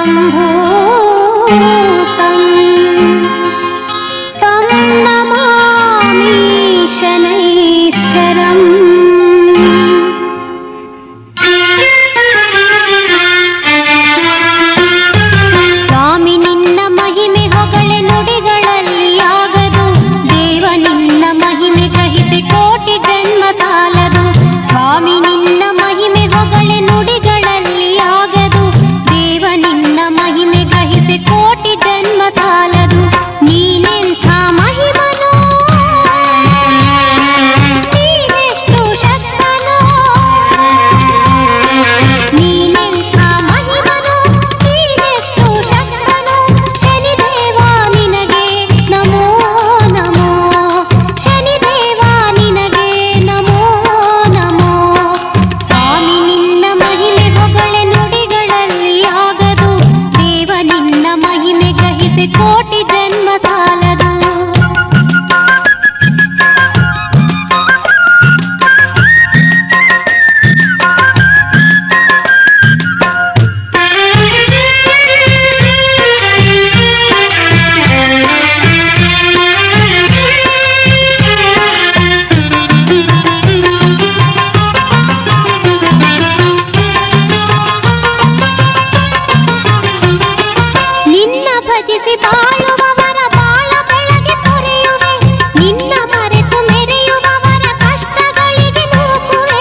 सम्भूतम् तं नमामि शनैश्चरम् ಸ್ವಾಮಿ ನಿನ್ನ ಮಹಿಮೆ ಹೊಗಳೆ ನುಡಿಗಳಲ್ಲಿ ಆಗದು ದೇವ ನಿನ್ನ ಮಹಿಮೆ ಗ್ರಹಿಸಿ ಕೋಟಿ ಜನ್ಮ ಸಾಲದು ಸ್ವಾಮಿ ನಿನ್ನ ಮಹಿಮೆ ಹೊಗಳೆ ನುಡಿಗಳಲ್ಲಿ ಆಗದು ದೇವ ನಿನ್ನ ಮಹಿಮೆ ಗ್ರಹಿಸಿ ಕೋಟಿ ಜನ್ಮ ಸಾಲದು ನೀನೆಂಥ ಮಹಿಮನೋ ನೀನೆಷ್ಟು ಶಕ್ತನೋ ನೀನೆಂಥ ಮಹಿಮನು ನೀನೆಷ್ಟು ಶಕ್ತನು ಶನಿದೇವ ನಿನಗೆ ನಮೋ ನಮೋ ಶನಿದೇವ ನಿನಗೆ ನಮೋ ನಮೋ ಸ್ವಾಮಿ ನಿನ್ನ ಮಹಿಮೆ ಹೊಗಳೆ ನುಡಿಗಳಲ್ಲಿ ಆಗದು ದೇವ ನಿನ್ನ ಮಹಿಮೆ ಗ್ರಹಿಸಿ ಕೋಟಿ ಜನ್ಮ ಸಾಲದು ನಿನ್ನ ಭಜಿಸಿ ಬಾಳುವವರ ಬಾಳ ಬೆಳಗ್ಗೆ ತೊರೆಯುವೆ ನಿನ್ನ ಮರೆತು ಮೆರೆಯುವವರ ಕಷ್ಟಗಳಿಗೆ ನೂಕುವೆ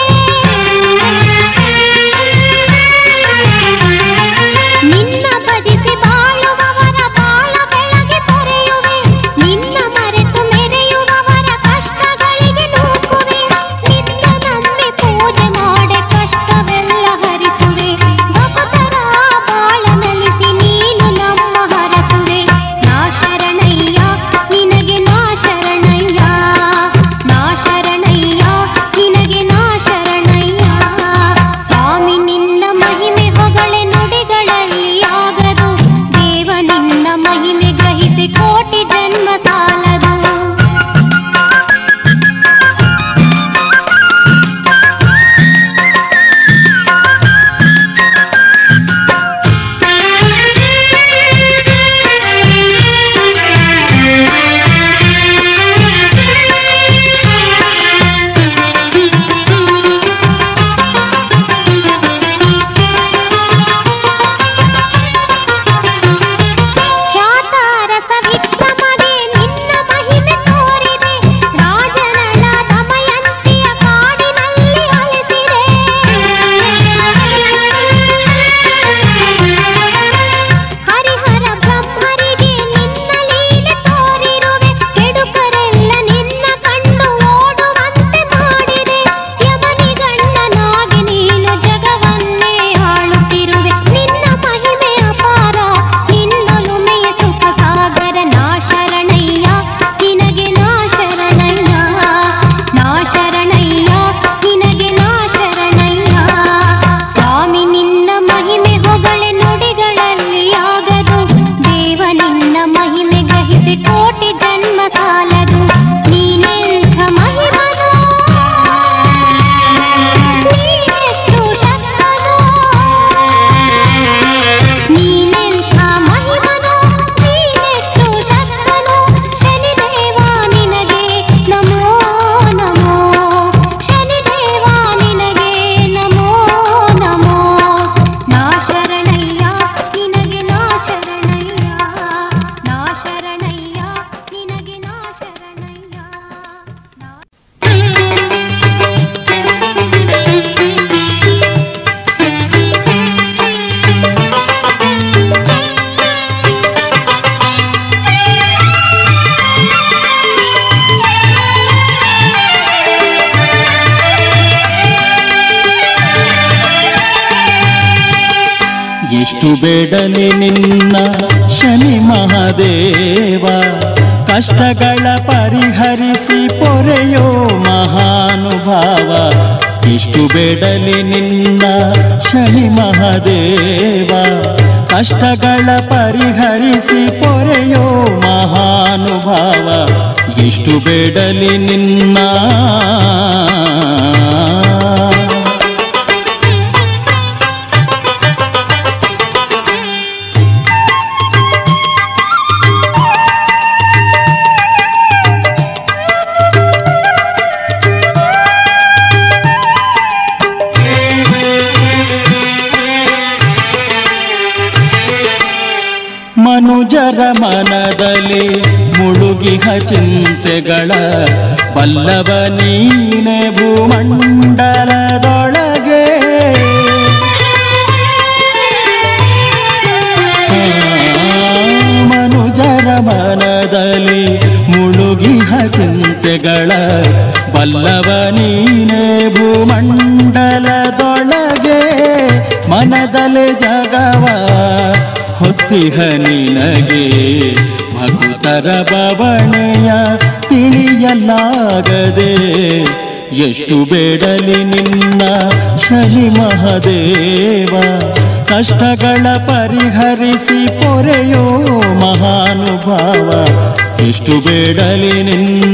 ನಿನ್ನ ಭಜಿಸಿ ಬಾಳುವವರ ಬಾಳ ಬೆಳಗ್ಗೆ ತೊರೆಯುವೆ ನಿನ್ನ ಮರೆತು ಮೆರೆಯುವವರ ಕಷ್ಟಗಳಿಗೆ ನೂಕುವೆ ನಿನ್ನ ನಂಬಿ ಪೂಜೆ ಮಾಡಿ ಕಷ್ಟವೆಲ್ಲ ಹರಿಸುವೆ ಭಕ್ತರ ಬಾಳ ನಲಿಸಿ ನೀನು ನಮ್ಮ ಹರಸುವೆ ನಾ ಶರಣಯ್ಯ ನಿನಗೆ ನಾ ಶರಣಯ್ಯ ನಾ ಶರಣಯ್ಯ ನಿನಗೆ ನಾ ಶರಣಯ್ಯ ಸ್ವಾಮಿ ನಿನ್ನ ಮಹಿಮೆ ಹೊಗಳೆ ನುಡಿಗಳಲ್ಲಿ ಆಗದು ದೇವ ನಿನ್ನ ಮಹಿಮೆ ಗ್ರಹಿಸಿ ಕೋಟಿ ಜನ್ಮ ಸಾಲದು ಖ್ಯಾತಾರಸ ವಿಕ್ರಮಗೆ ನಿನ್ನ ಮಹಿಮೆ ತೋರಿದೆ ರಾಜನಳ ದಮಯಂತಿಯ ಕಾಡಿನಲ್ಲಿ ಅಲಿಸಿದೆ ಹರಿಹರ ಬ್ರಹ್ಮರಿಗೆ ನಿನ್ನ ಲೀಲೆ ತೋರಿರುವೆ ಕೆಡುಕರೆಲ್ಲ ನಿನ್ನ ಕಂಡು ಓಡುವಂತೆ ಮಾಡಿದೆ ಯಮನಿಗಣ್ಣನಾಗಿ ನೀನು ಜಗವನ್ನೇ ಆಳುತ್ತಿರುವೆ ನಿನ್ನ ಮಹಿಮೆ ಅಪಾರ ನಿನ್ನೊಲುಮೆಯ ಸುಖ ಸಾಗರ ನಾ ಶರಣಯ್ಯ ನಿನಗೆ ನಾ ಶರಣಯ್ಯ ನಾ ಶರಣಯ್ಯ ನಿನಗೆ ನಾ ಶರಣಯ್ಯ ಸ್ವಾಮಿ ನಿನ್ನ ಮಹಿಮೆ ಹೊಗಳೆ ನುಡಿಗಳಲ್ಲಿ ಆಗದು ದೇವ ನಿನ್ನ ಮಹಿಮೆ ಗ್ರಹಿಸಿ ಕೋಟಿ ಜನ್ಮ ಸಾಲದು ನೀನೆಂಥ ಮಹಿಮನೋ ನೀನೆಷ್ಟು ಶಕ್ತನೋ ನೀನೆಂಥ ಮಹಿಮನೋ ನೀನೆಷ್ಟು ಶಕ್ತನೋ ಶನಿದೇವ ನಿನಗೆ ನಮೋ ನಮೋ ಶನಿದೇವ ನಿನಗೆ ನಮೋ ನಮೋ ನಾ ಶರಣಯ್ಯ ನಿನಗೆ ನಾ ಶರಣಯ್ಯ ನಾ ಶರಣಯ್ಯ ನಿನಗೆ ನಾ ಶರಣಯ್ಯ ನಾ ಎಷ್ಟು ಬೇಡನೆ ನಿನ್ನ ಶನಿ ಮಹಾದೇವ ಕಷ್ಟಗಳ ಪರಿಹರಿಸಿ ಪೊರೆಯೋ ಮಹಾನುಭಾವ ಎಷ್ಟು ಬೇಡಲಿ ನಿನ್ನ ಶನಿ ಮಹಾದೇವ ಕಷ್ಟಗಳ ಪರಿಹರಿಸಿ ಪೊರೆಯೋ ಮಹಾನುಭಾವ ಎಷ್ಟು ಬೇಡಲಿ ನಿನ್ನ ಮನುಜರ ಮನದಲ್ಲಿ ಮುಳುಗಿಹ ಚಿಂತೆಗಳ ಬಲ್ಲವ ನೀನೆ ಭೂಮಂಡಲದೊಳಗೆ ಮನುಜರ ಮನದಲ್ಲಿ ಮುಳುಗಿಹ ಚಿಂತೆಗಳ ಬಲ್ಲವ ನೀನೆ ಭೂಮಂಡಲದೊಳಗೆ ಮನದಲ್ಲಿ ಜಗವ ಹೊತ್ತಿಹ ನಿನಗೆ ಭಕ್ತರ ಬವಣೆಯ ತಿಳಿಯಲಾಗದೆ ಎಷ್ಟು ಬೇಡಲಿ ನಿನ್ನ ಶನಿ ಮಹದೇವ ಕಷ್ಟಗಳ ಪರಿಹರಿಸಿ ಪೊರೆಯೋ ಮಹಾನುಭಾವ ಎಷ್ಟು ಬೇಡಲಿ ನಿನ್ನ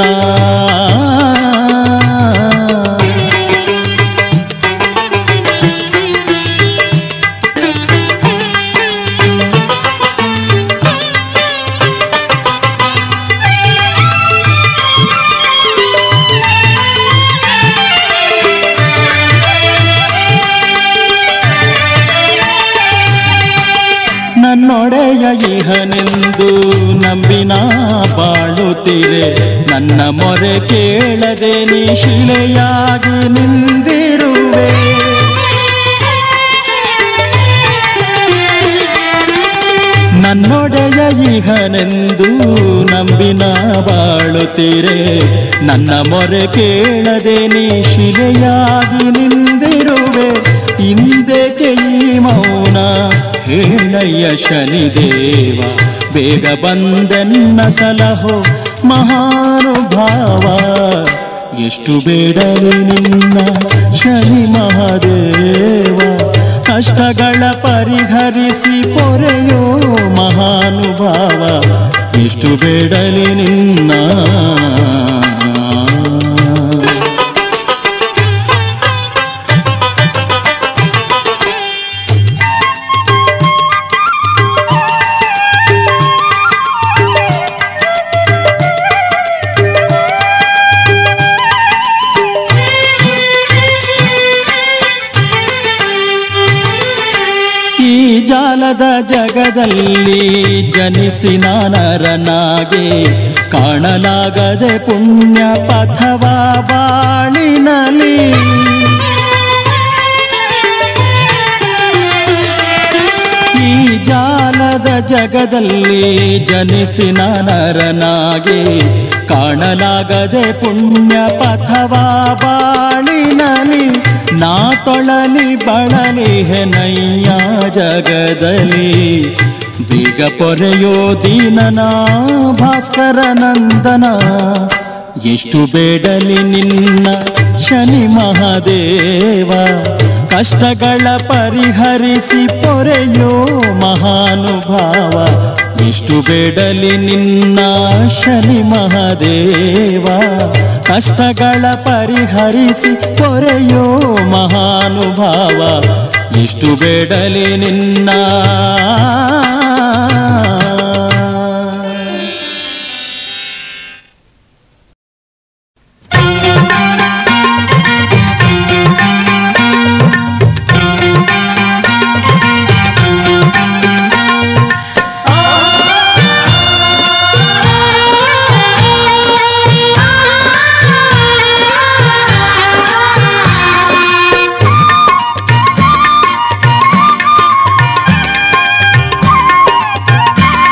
ನನ್ನೊಡೆಯ ಇಹನೆಂದು ನಂಬಿನ ಬಾಳುತ್ತೀರೆ ನನ್ನ ಮೊರೆ ಕೇಳದೆ ನೀ ಶಿಲೆಯಾಗಿ ನಿಂದಿರುವೆ ನನ್ನೊಡೆಯ ಇಹನೆಂದು ನಂಬಿನ ಬಾಳುತ್ತೀರೆ ನನ್ನ ಮೊರೆ ಕೇಳದೆ ನೀ ಶಿಲೆಯಾಗಿ ನಿಂದಿರುವೆ ಹಿಂದೆಕೆ ಈ ಮೌನ ಹೇಳಯ್ಯ ಶನಿದೇವ ಬೇಗ ಬಂದೆನ್ನ ಸಲಹೋ ಮಹಾನುಭಾವ ಎಷ್ಟು ಬೇಡಲಿ ನಿನ್ನ ಶನಿ ಮಹಾದೇವ ಕಷ್ಟಗಳ ಪರಿಹರಿಸಿ ಪೊರೆಯೋ ಮಹಾನುಭಾವ ಎಷ್ಟು ಬೇಡಲಿ ನಿನ್ನ ಈ ಜಾಲದ ಜಗದಲ್ಲಿ ಜನಿಸಿ ನಾನರನಾಗೆ ಕಾಣಲಾಗದೆ ಪುಣ್ಯ ಪಥವ ಬಾಳಿನಲಿ ಈ ಜಾಲದ ಜಗದಲ್ಲಿ ಜನಿಸಿ ನಾನರನಾಗೆ ಕಾಣಲಾಗದೆ ಪುಣ್ಯ ಪಥವ ಬಾಳಿನಲಿ ನಾ ತೊಳಲಿ ಬಳಲಿ ಹೆನಯ್ಯ ಜಗದಲ್ಲಿ ಬೀಗ ಪೊರೆಯೋ ದೀನನ ಭಾಸ್ಕರ ನಂದನ ಎಷ್ಟು ಬೇಡಲಿ ನಿನ್ನ ಶನಿ ಮಹಾದೇವ ಕಷ್ಟಗಳ ಪರಿಹರಿಸಿ ಪೊರೆಯೋ ಮಹಾನುಭಾವ ಎಷ್ಟು ಬೇಡಲಿ ನಿನ್ನ ಶನಿ ಮಹಾದೇವ ಕಷ್ಟಗಳ ಪರಿಹರಿಸಿ ಪೊರೆಯೋ ಮಹಾನುಭಾವ ಎಷ್ಟು ಬೇಡಲಿ ನಿನ್ನ ಆ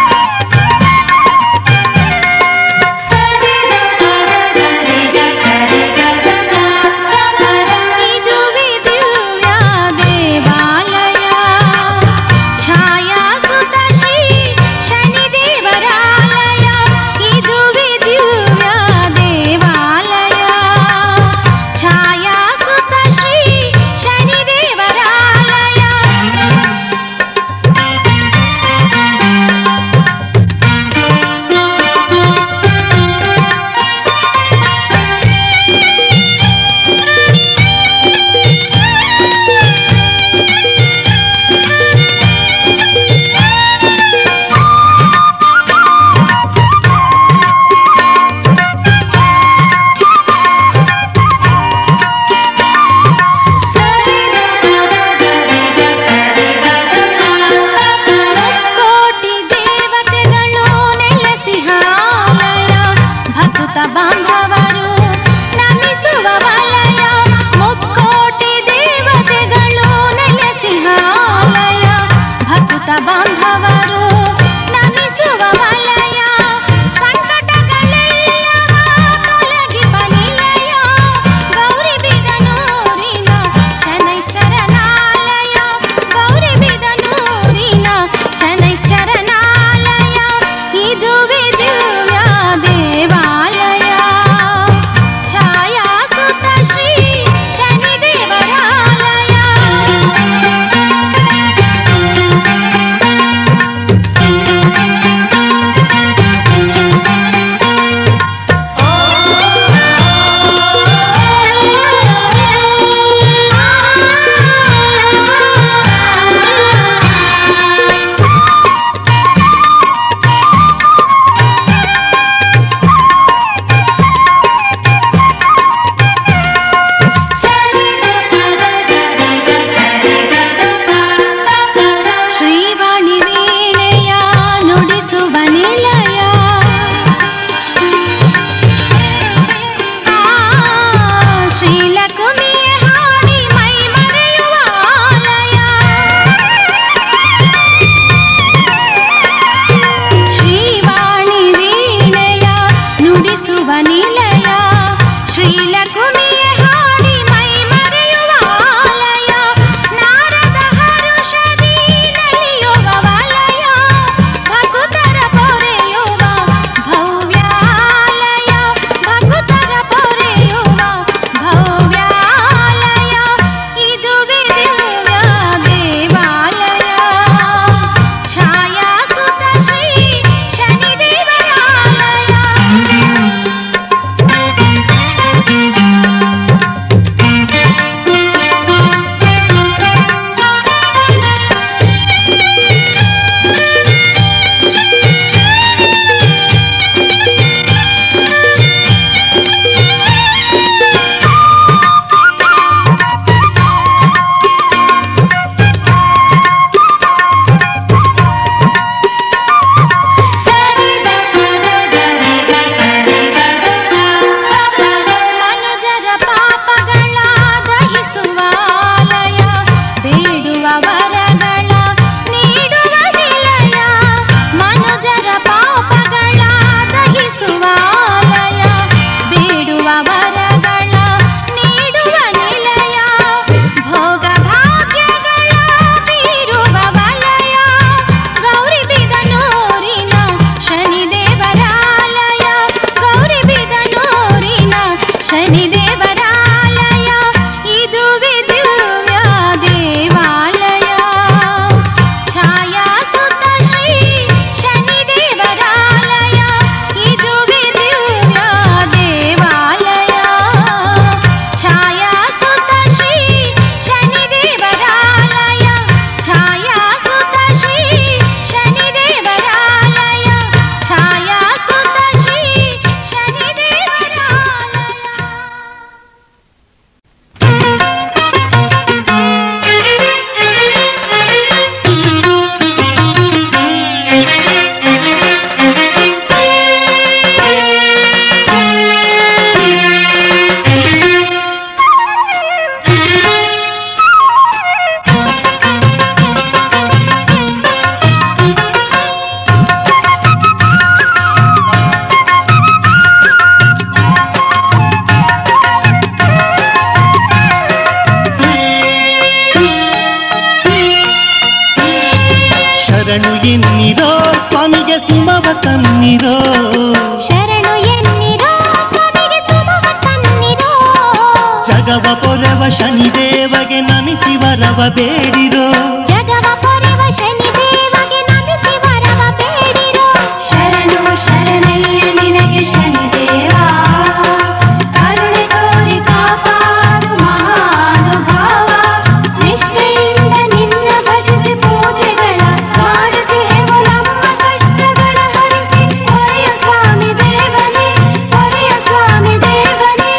ಶರಣು ಎನ್ನಿರೋ ಸ್ವಾಮಿಗೆ ಸುಮವ ತನ್ನಿರೋ ಶರಣು ಎನ್ನಿರೋ ಸ್ವಾಮಿಗೆ ಸುಮವ ತನ್ನಿರೋ ಜಗವ ಪೊರೆವ ಶನಿದೇವಗೆ ನಮಿಸಿ ವರವ ಬೇಡಿರೋ ಜಗವ ಪೊರೆವ ಶನಿದೇವಗೆ ನಮಿಸಿ ವರವ ಬೇಡಿರೋ ಶರಣು ಶರಣಯ್ಯ ನಿನಗೆ ಶನಿದೇವ ಕರುಣೆ ತೋರಿ ಕಾಪಾಡು ಮಹಾನುಭಾವ ನಿಷ್ಠೆಯಿಂದ ನಿನ್ನ ಭಜಿಸಿ ಪೂಜೆಗಳ ಮಾಡುತ್ತೇವು ನಮ್ಮ ಕಷ್ಟಗಳ ಹರಿಸಿ ಹೊರೆಯ ಸ್ವಾಮಿ ದೇವನೇ ಹೊರೆಯ ಸ್ವಾಮಿ ದೇವನೇ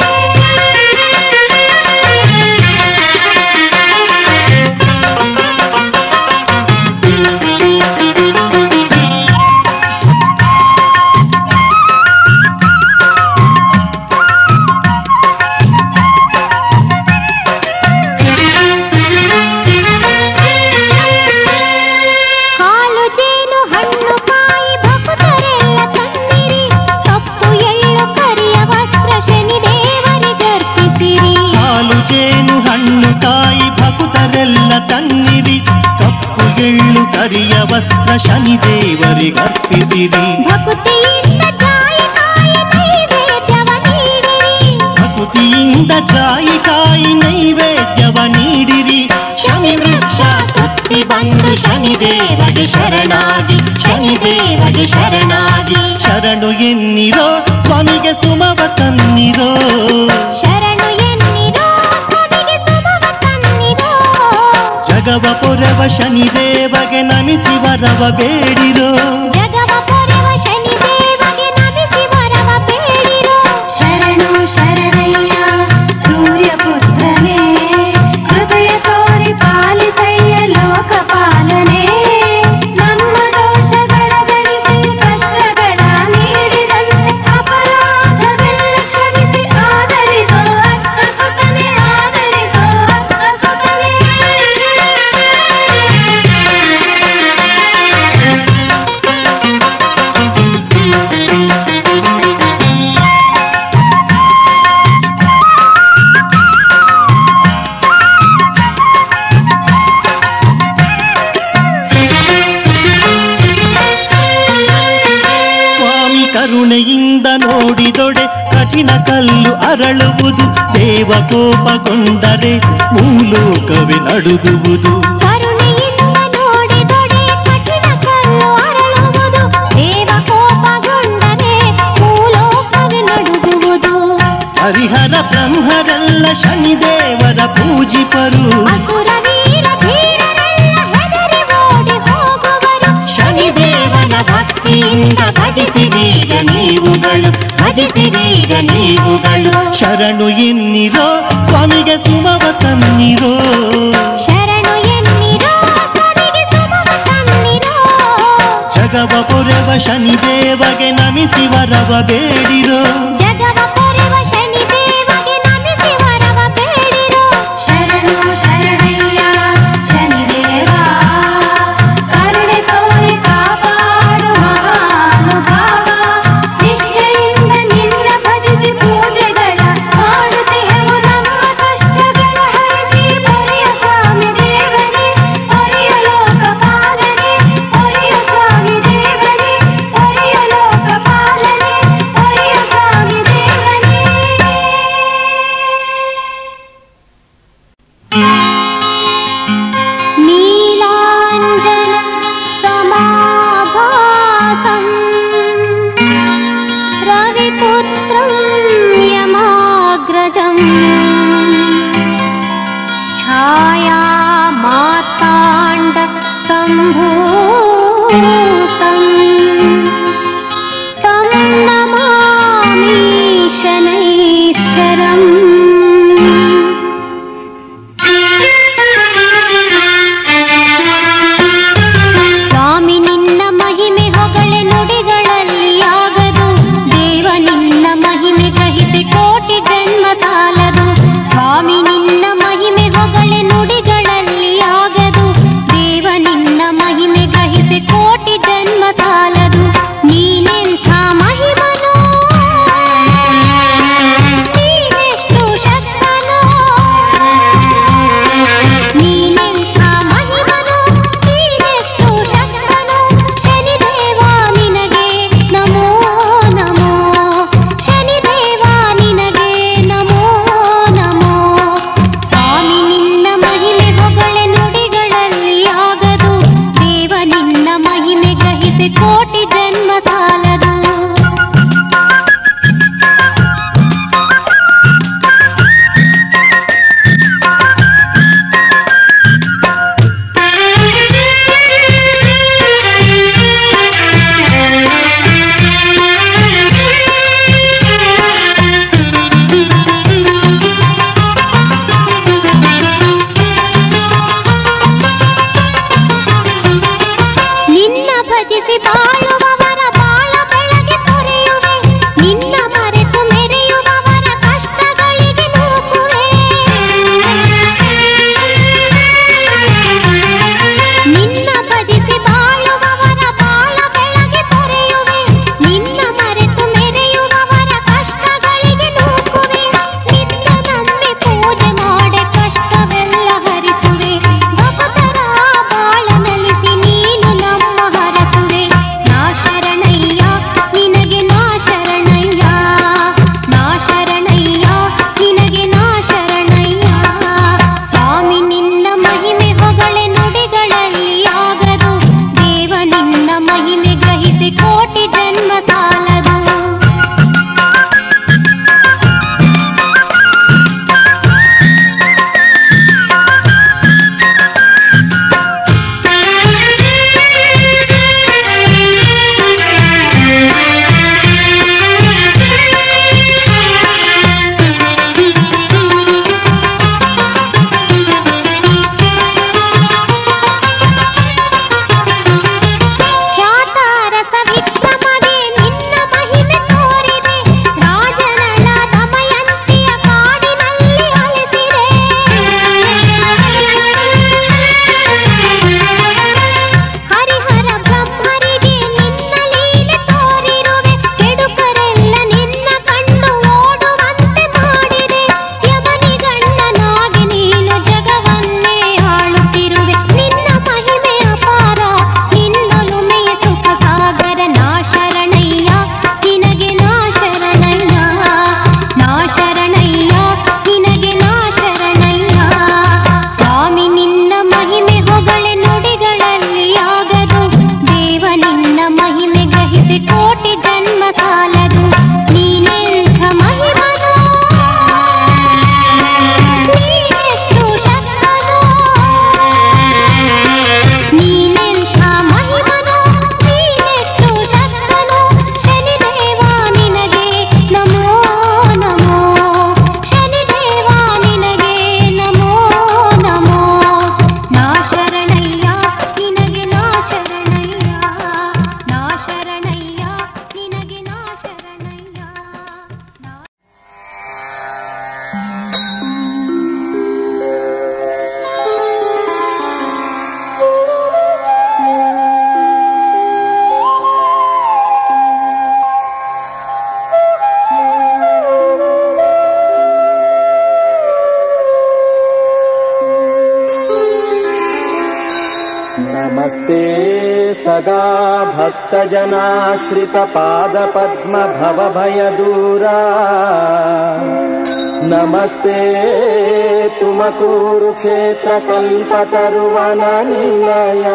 ಹಾಲು ಜೇನು ಹಣ್ಣು ಕಾಯಿ ಭಕ್ತರೆಲ್ಲ ತನ್ನಿರಿ ಕಪ್ಪು ಎಳ್ಳು ಕರಿಯ ವಸ್ತ್ರ ಶನಿದೇವರಿಗರ್ಪಿಸಿರಿ ಹಾಲು ಜೇನು ಹಣ್ಣು ಕಾಯಿ ಭಕುತರೆಲ್ಲ ತನ್ನಿರಿ ಕಪ್ಪು ಎಳ್ಳು ಕರಿಯ ವಸ್ತ್ರ ಶನಿದೇವರಿಗರ್ಪಿಸಿರಿ ಭಕುತಿಯಿಂದ ಜಾಯಿ ಕಾಯಿ ನೈವೇದ್ಯವ ನೀಡಿರಿ ಭಕುತಿಯಿಂದ ಜಾಯಿ ಕಾಯಿ ನೈವೇದ್ಯವ ನೀಡಿರಿ ಶನಿ ವೃಕ್ಷ ಸುತ್ತಿ ಬಂದು ಶನಿದೇವಗೆ ಶರಣಾಗಿ ಶನಿದೇವಗೆ ಶರಣಾಗಿ ಶರಣು ಎನ್ನಿರೋ ಸ್ವಾಮಿಗೆ ಸುಮವ ತನ್ನಿರೋ ಶರಣು ಎನ್ನಿರೋ ಸ್ವಾಮಿಗೆ ಸುಮವ ತನ್ನಿರೋ ಜಗವ ಪೊರವ ಶನಿದೇವಗೆ ನಮಿಸಿ ವರವ ಬೇಡಿರೋ ಜಗವ ಪೊರೆವ ಶನಿದೇವಗೆ ನಮಿಸಿ ವರವ ಬೇಡಿರೋ ಶರಣು ಶರಣಯ್ಯ ಸೂರ್ಯಪುತ್ರನೇ ಕೃಪೆಯ ತೋರಿ ಪಾಲಿಸಯ್ಯ ಲೋಕಪಾಲನೆ ನಮ್ಮ ದೋಷಗಳ ಗಣಿಸಿ ಕಷ್ಟಗಳ ನೀಡಿದಂತೆ ಅಪರಾಧವೆಲ್ಲ ಕ್ಷಮಿಸಿ ಆದರಿಸೋ ಅಕ್ಕ ಸುತನೆ ಆದರಿಸೋ ಅಕ್ಕ ಸುತನೆ ಸ್ವಾಮಿ ಕರುಣೆಯಿಂದ ನೋಡಿದೊಡೆ ಕಠಿಣ ಕಲ್ಲು ಅರಳುವುದು ದೇವ ಕೋಪಗೊಂಡರೆ ಭೂಲೋಕವೇ ನಡುಗುವುದು ಕರುಣೆಯಿಂದ ನೋಡಿದೊಡೆ ಕಠಿಣ ಕಲ್ಲು ಅರಳುವುದು ದೇವ ಕೋಪಗೊಂಡರೆ ಭೂಲೋಕವೇ ನಡುಗುವುದು ಹರಿಹರ ಬ್ರಹ್ಮರೆಲ್ಲ ಶನಿದೇವರ ಪೂಜಿಪರು ಅಸುರ ವೀರ ಧೀರರೆಲ್ಲ ಹೆದರಿ ಓಡಿ ಹೋಗುವರು ಶನಿದೇವನ ಭಕ್ತಿಯಿಂದ ಭಜಿಸಿದೀಗ ನೀವುಗಳು ಭಜಿಸಿದೀಗ ನೀವುಗಳು ಶರಣು ಎನ್ನಿರೋ ಸ್ವಾಮಿಗೆ ಸುಮವ ತನ್ನಿರೋ ಶರಣು ಎನ್ನಿರೋ ಸ್ವಾಮಿಗೆ ಸುಮವ ತನ್ನಿರೋ ಜಗವ ಪೊರೆವ ಶನಿದೇವಗೆ ನಮಿಸಿ ವರವ ಬೇಡಿರೋ ಜಗವ ಪೊರೆವ ಶನಿದೇವಗೆ ನಮಿಸಿ ವರವ ಬೇಡಿರೋ ಶರಣು ಶರಣಯ್ಯ ಶನಿದೇವ ಕರುಣೆ ತೋರಿ ಕಾಪಾಡು ಮಹಾನುಭಾವ ನಿಷ್ಠೆಯಿಂದ ನಿನ್ನ ಭಜಿಸಿ ಪೂಜೆಗಳ ಮಾಡುತ್ತೇವು ನಮ್ಮ ಕಷ್ಟಗಳ ಹರಿಸಿ ಹೊರೆಯ ಸ್ವಾಮಿ ದೇವನೇ ಹೊರೆಯ ಲೋಕಪಾಲನೆ ಹೊರೆಯ ಸ್ವಾಮಿ ದೇವನೇ ಹೊರೆಯ ಲೋಕಪಾಲನೆ ಹೊರೆಯ ಸ್ವಾಮಿ ದೇವನೇ नीलाञ्जन समाभासम् रविपुत्रं यमाग्रजम् छाया माताण्ड सम्भूतम् तं नमामि शनैश्चरम् ಸ್ವಾಮಿ ನಿನ್ನ ಮಹಿಮೆ ಹೊಗಳೆ ನುಡಿಗಳಲ್ಲಿ ಆಗದು ದೇವ ನಿನ್ನ ಮಹಿಮೆ ಗ್ರಹಿಸಿ ಕೋಟಿ ಜನ್ಮ ಸಾಲದು ಸ್ವಾಮಿ ನಿನ್ನ ಮಹಿಮೆ ಹೊಗಳೆ ನುಡಿಗಳಲ್ಲಿ ಆಗದು ದೇವ ನಿನ್ನ ಮಹಿಮೆ नमस्ते सदा भक्तजनाश्रितपादपद्मभवभयदूरा नमस्ते तुमकूरु क्षेत्रकल्पतरुवननिलया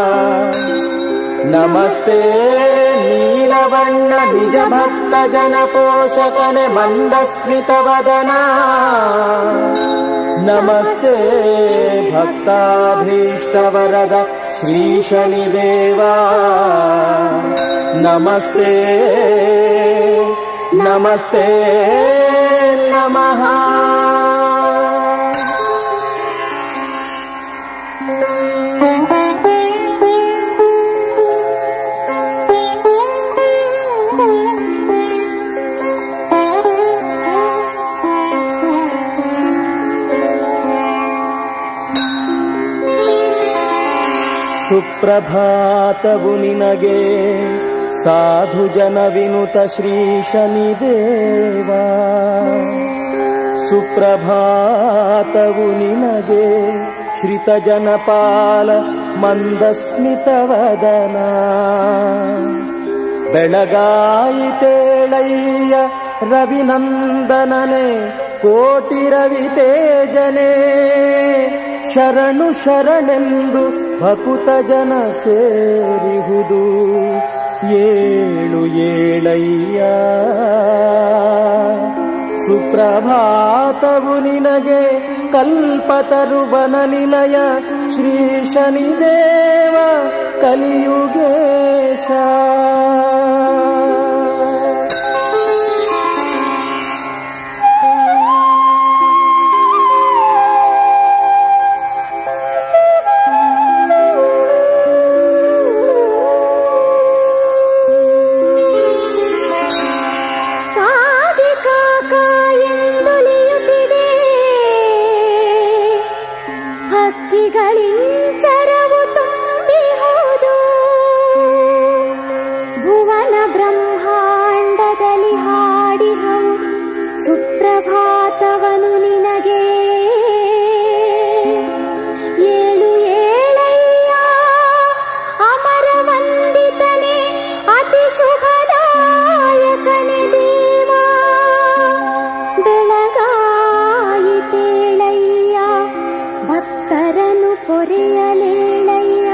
नमस्ते नीलवण्ण निज भक्तजनपोषकने मन्दस्मितवदना नमस्ते भक्ताभीष्टवरद श्रीशनिदेवा नमस्ते नमस्ते नमः ಸುಪ್ರಭಾತವು ನಿನಗೆ ಸಾಧು ಜನ ವಿನುತ ಶ್ರೀ ಶನಿದೇವ ಸುಪ್ರಭಾತವು ನಿನಗೆ ಶ್ರಿತ ಜನಪಾಲ ಮಂದಸ್ಮಿತವದನ ಬೆಳಗಾಯಿತೇಳಯ್ಯ ರವಿನಂದನನೆ ಕೋಟಿ ರವಿ ತೇಜನೆ ಶರಣು ಶರಣೆಂದು ಭಕುತ ಜನ ಸೇರಿಹುದು ಏಳು ಏಳಯ್ಯ ಸುಪ್ರಭಾತವು ನಿನಗೆ ಕಲ್ಪತರುವನ ನಿಲಯ ಶ್ರೀ ಶನಿದೇವ ಕಲಿಯುಗೇಶ ಕಾದಿ ಕಾಕ ಎಂದೊಲಿಯುತ್ತಿದೆ ಹಕ್ಕಿಗಳಿಂಚರವು ತುಂಬಿ ಹೋದು ಭುವನ ಬ್ರಹ್ಮಾಂಡದಲ್ಲಿ ಹಾಡಿಹವು ಸುಪ್ರಭಾತವನು ನಿನಗೆ ಏಳು ಏಳಯ್ಯ ಅಮರ ವಂದಿತನೆ ಅತಿ ಶುಭದಾಯಕನೆ ದೇವ ಬೆಳಗಾಯಿತೇಳಯ್ಯ ಭಕ್ತರನ್ನು ಪೊರೆಯಲೇಳಯ್ಯ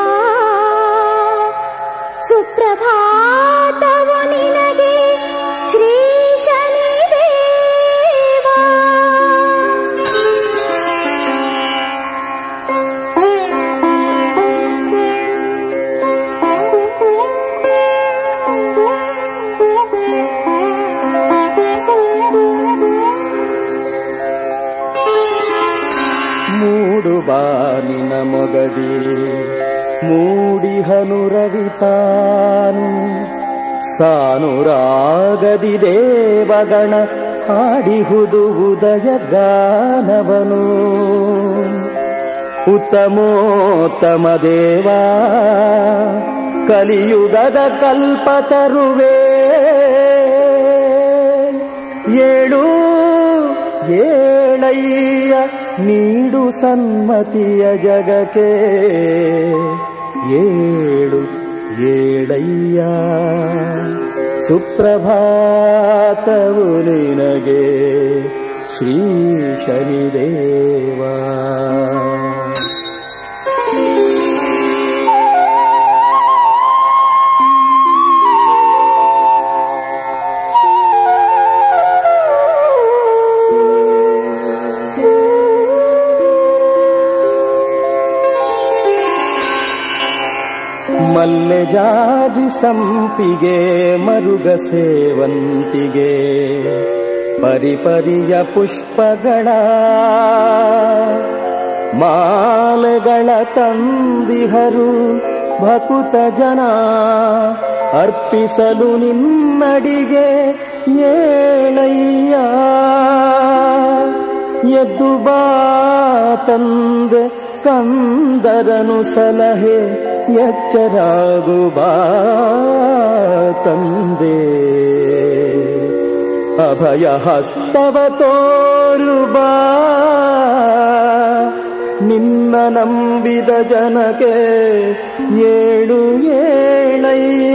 ಸುಪ್ರಭಾತವು ನಿನಗೆ ಶ್ರೀ ಮೂಡು ಬಾನಿನ ಮೊಗದಿ ಮೂಡಿಹನು ರವಿತಾನು ಸಾನುರಾಗದಿ ದೇವಗಣ ಹಾಡಿಹುದು ಉದಯ ಗಾನವನು ಉತ್ತಮೋತ್ತಮ ದೇವಾ ಕಲಿಯುಗದ ಕಲ್ಪತರುವೆ ಏಳು ಏಳಯ್ಯ ನೀಡು ಸನ್ಮತಿಯ ಜಗಕ್ಕೆ ಏಳು ಏಳಯ್ಯ ಸುಪ್ರಭಾತವು ನಿನಗೆ ಶ್ರೀ ಶನಿದೇವಾ ಮಲ್ಲೆ ಜಾಜಿ ಸಂಪಿಗೆ ಮರುಗ ಸೇವಂತಿಗೆ ಪರಿಪರಿಯ ಪುಷ್ಪಗಳ ಮಾಲೆಗಳ ತಂದಿಹರು ಭಕುತ ಜನ ಅರ್ಪಿಸಲು ನಿನ್ನಡಿಗೆ ಏಳಯ್ಯ ಎದ್ದು ಬಾ ತಂದೆ ಕಂದರನು ಸಲಹೆ ಎಚ್ಚರಾಗು ಬಾ ತಂದೆ ಅಭಯ ಹಸ್ತವ ತೋರು ಬಾ ನಿನ್ನ ನಿನ್ನ ನಂಬಿದ ಜನಕ್ಕೆ ಏಳು ಏಳಯ್ಯ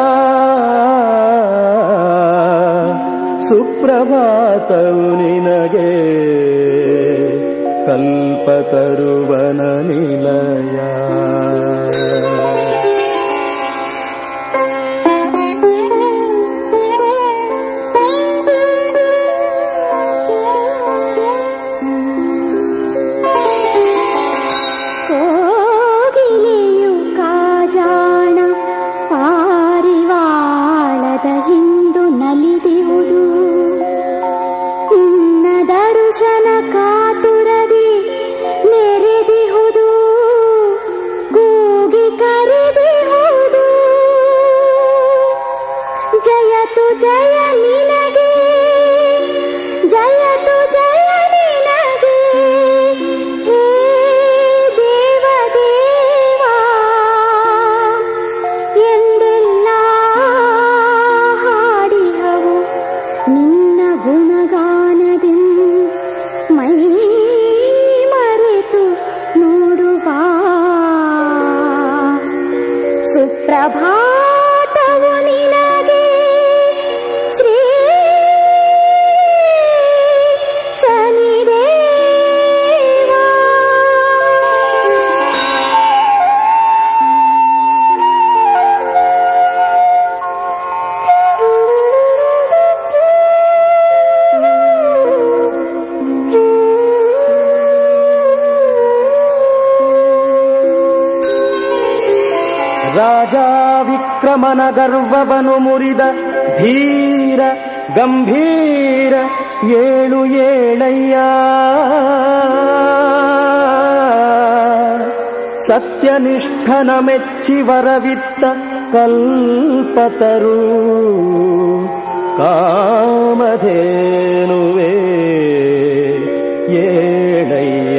ಸುಪ್ರಭಾತವು ನಿನಗೆ ಕಲ್ಪತರುವನ ನಿಲಯ ಕೋಗಿಲೆಯು ಕಾಜಾಣ ಪಾರಿವಾಳದ ಹಿಂಡು ನಲಿದಿಹುದು ನಿನ್ನ ದರ್ಶನ ಕಾತುರದಿ ನೆರೆದಿಹುದು ಕೂಗಿ ಕರೆದಿಹುದು ಜಯತು ಜಯ ನಿನಗೆ ಜಯತು ಜಯ ನಿನಗೆ ಹೇ ದೇವ ದೇವಾ ಎಂದೆಲ್ಲ ಹಾಡಿಹವು ನಿನ್ನ ಗುಣಗಾನದಿ ಮೈ ಮರೆತು ನೋಡುವ ಸುಪ್ರಭಾತವು ನಿನಗೆ ಶ್ರೀ ಶನಿದೇವಾ ರಾಜ ವಿಕ್ರಮನ ಗರ್ವವನು ಮುರಿದ ಧೀರ ಗಂಭೀರ ಏಳು ಏಳಯ್ಯ ಸತ್ಯನಿಷ್ಠನ ಮೆಚ್ಚಿ ವರವಿತ್ತ ಕಲ್ಪತರು ಕಾಮಧೇನುವೆ ಏಳಯ್ಯ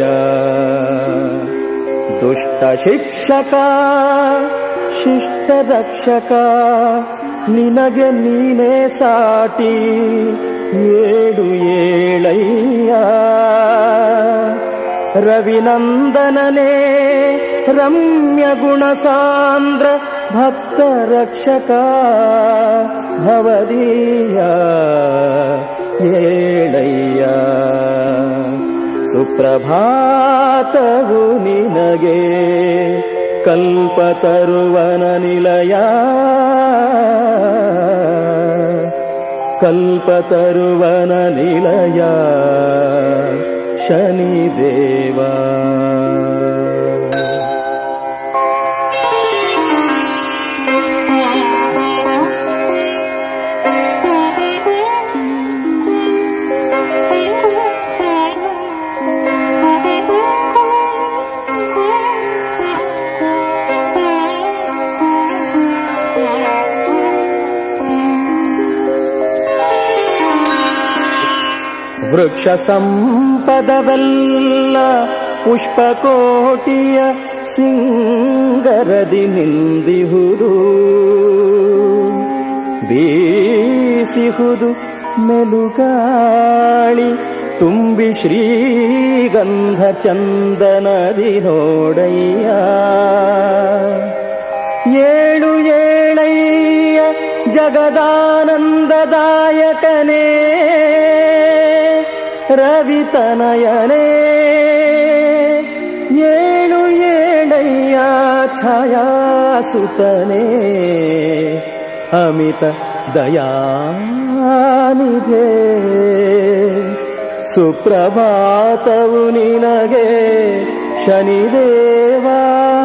ದುಷ್ಟ ಶಿಕ್ಷಕ ಶಿಷ್ಟ ರಕ್ಷಕ ನಿನಗೆ ನೀನೇ ಸಾಟಿ ಏಳು ಏಳಯ್ಯ ರವಿನಂದನನೇ ರಮ್ಯ ಗುಣ ಸಾಂದ್ರ ಭಕ್ತ ರಕ್ಷಕ ಭವದೀಯ ಏಳಯ್ಯ ಸುಪ್ರಭಾತವು ನಿನಗೆ ಕಲ್ಪತರುವನ ನಿಲಯ ಕಲ್ಪತರುವನ ನಿಲಯ ಶನಿದೇವ ವೃಕ್ಷ ಸಂಪದವೆಲ್ಲ ಪುಷ್ಪಕೋಟಿಯ ಸಿಂಗರದಿ ನಿಂದಿಹುದು ಬೀಸಿಹುದು ಮೆಲುಗಾಳಿ ತುಂಬಿ ಶ್ರೀಗಂಧ ಚಂದನದಿ ನೋಡಯ್ಯ ಏಳು ಏಳಯ್ಯ ಜಗದಾನಂದದಾಯಕನೇ ರವಿತನಯನೇ ಏಳು ಏಳಯ್ಯ ಛಾಯಾಸುತನೇ ಅಮಿತ ದಯಾನಿಧೆ ಸುಪ್ರಭಾತವು ನಿನಗೆ ಶನಿದೇವಾ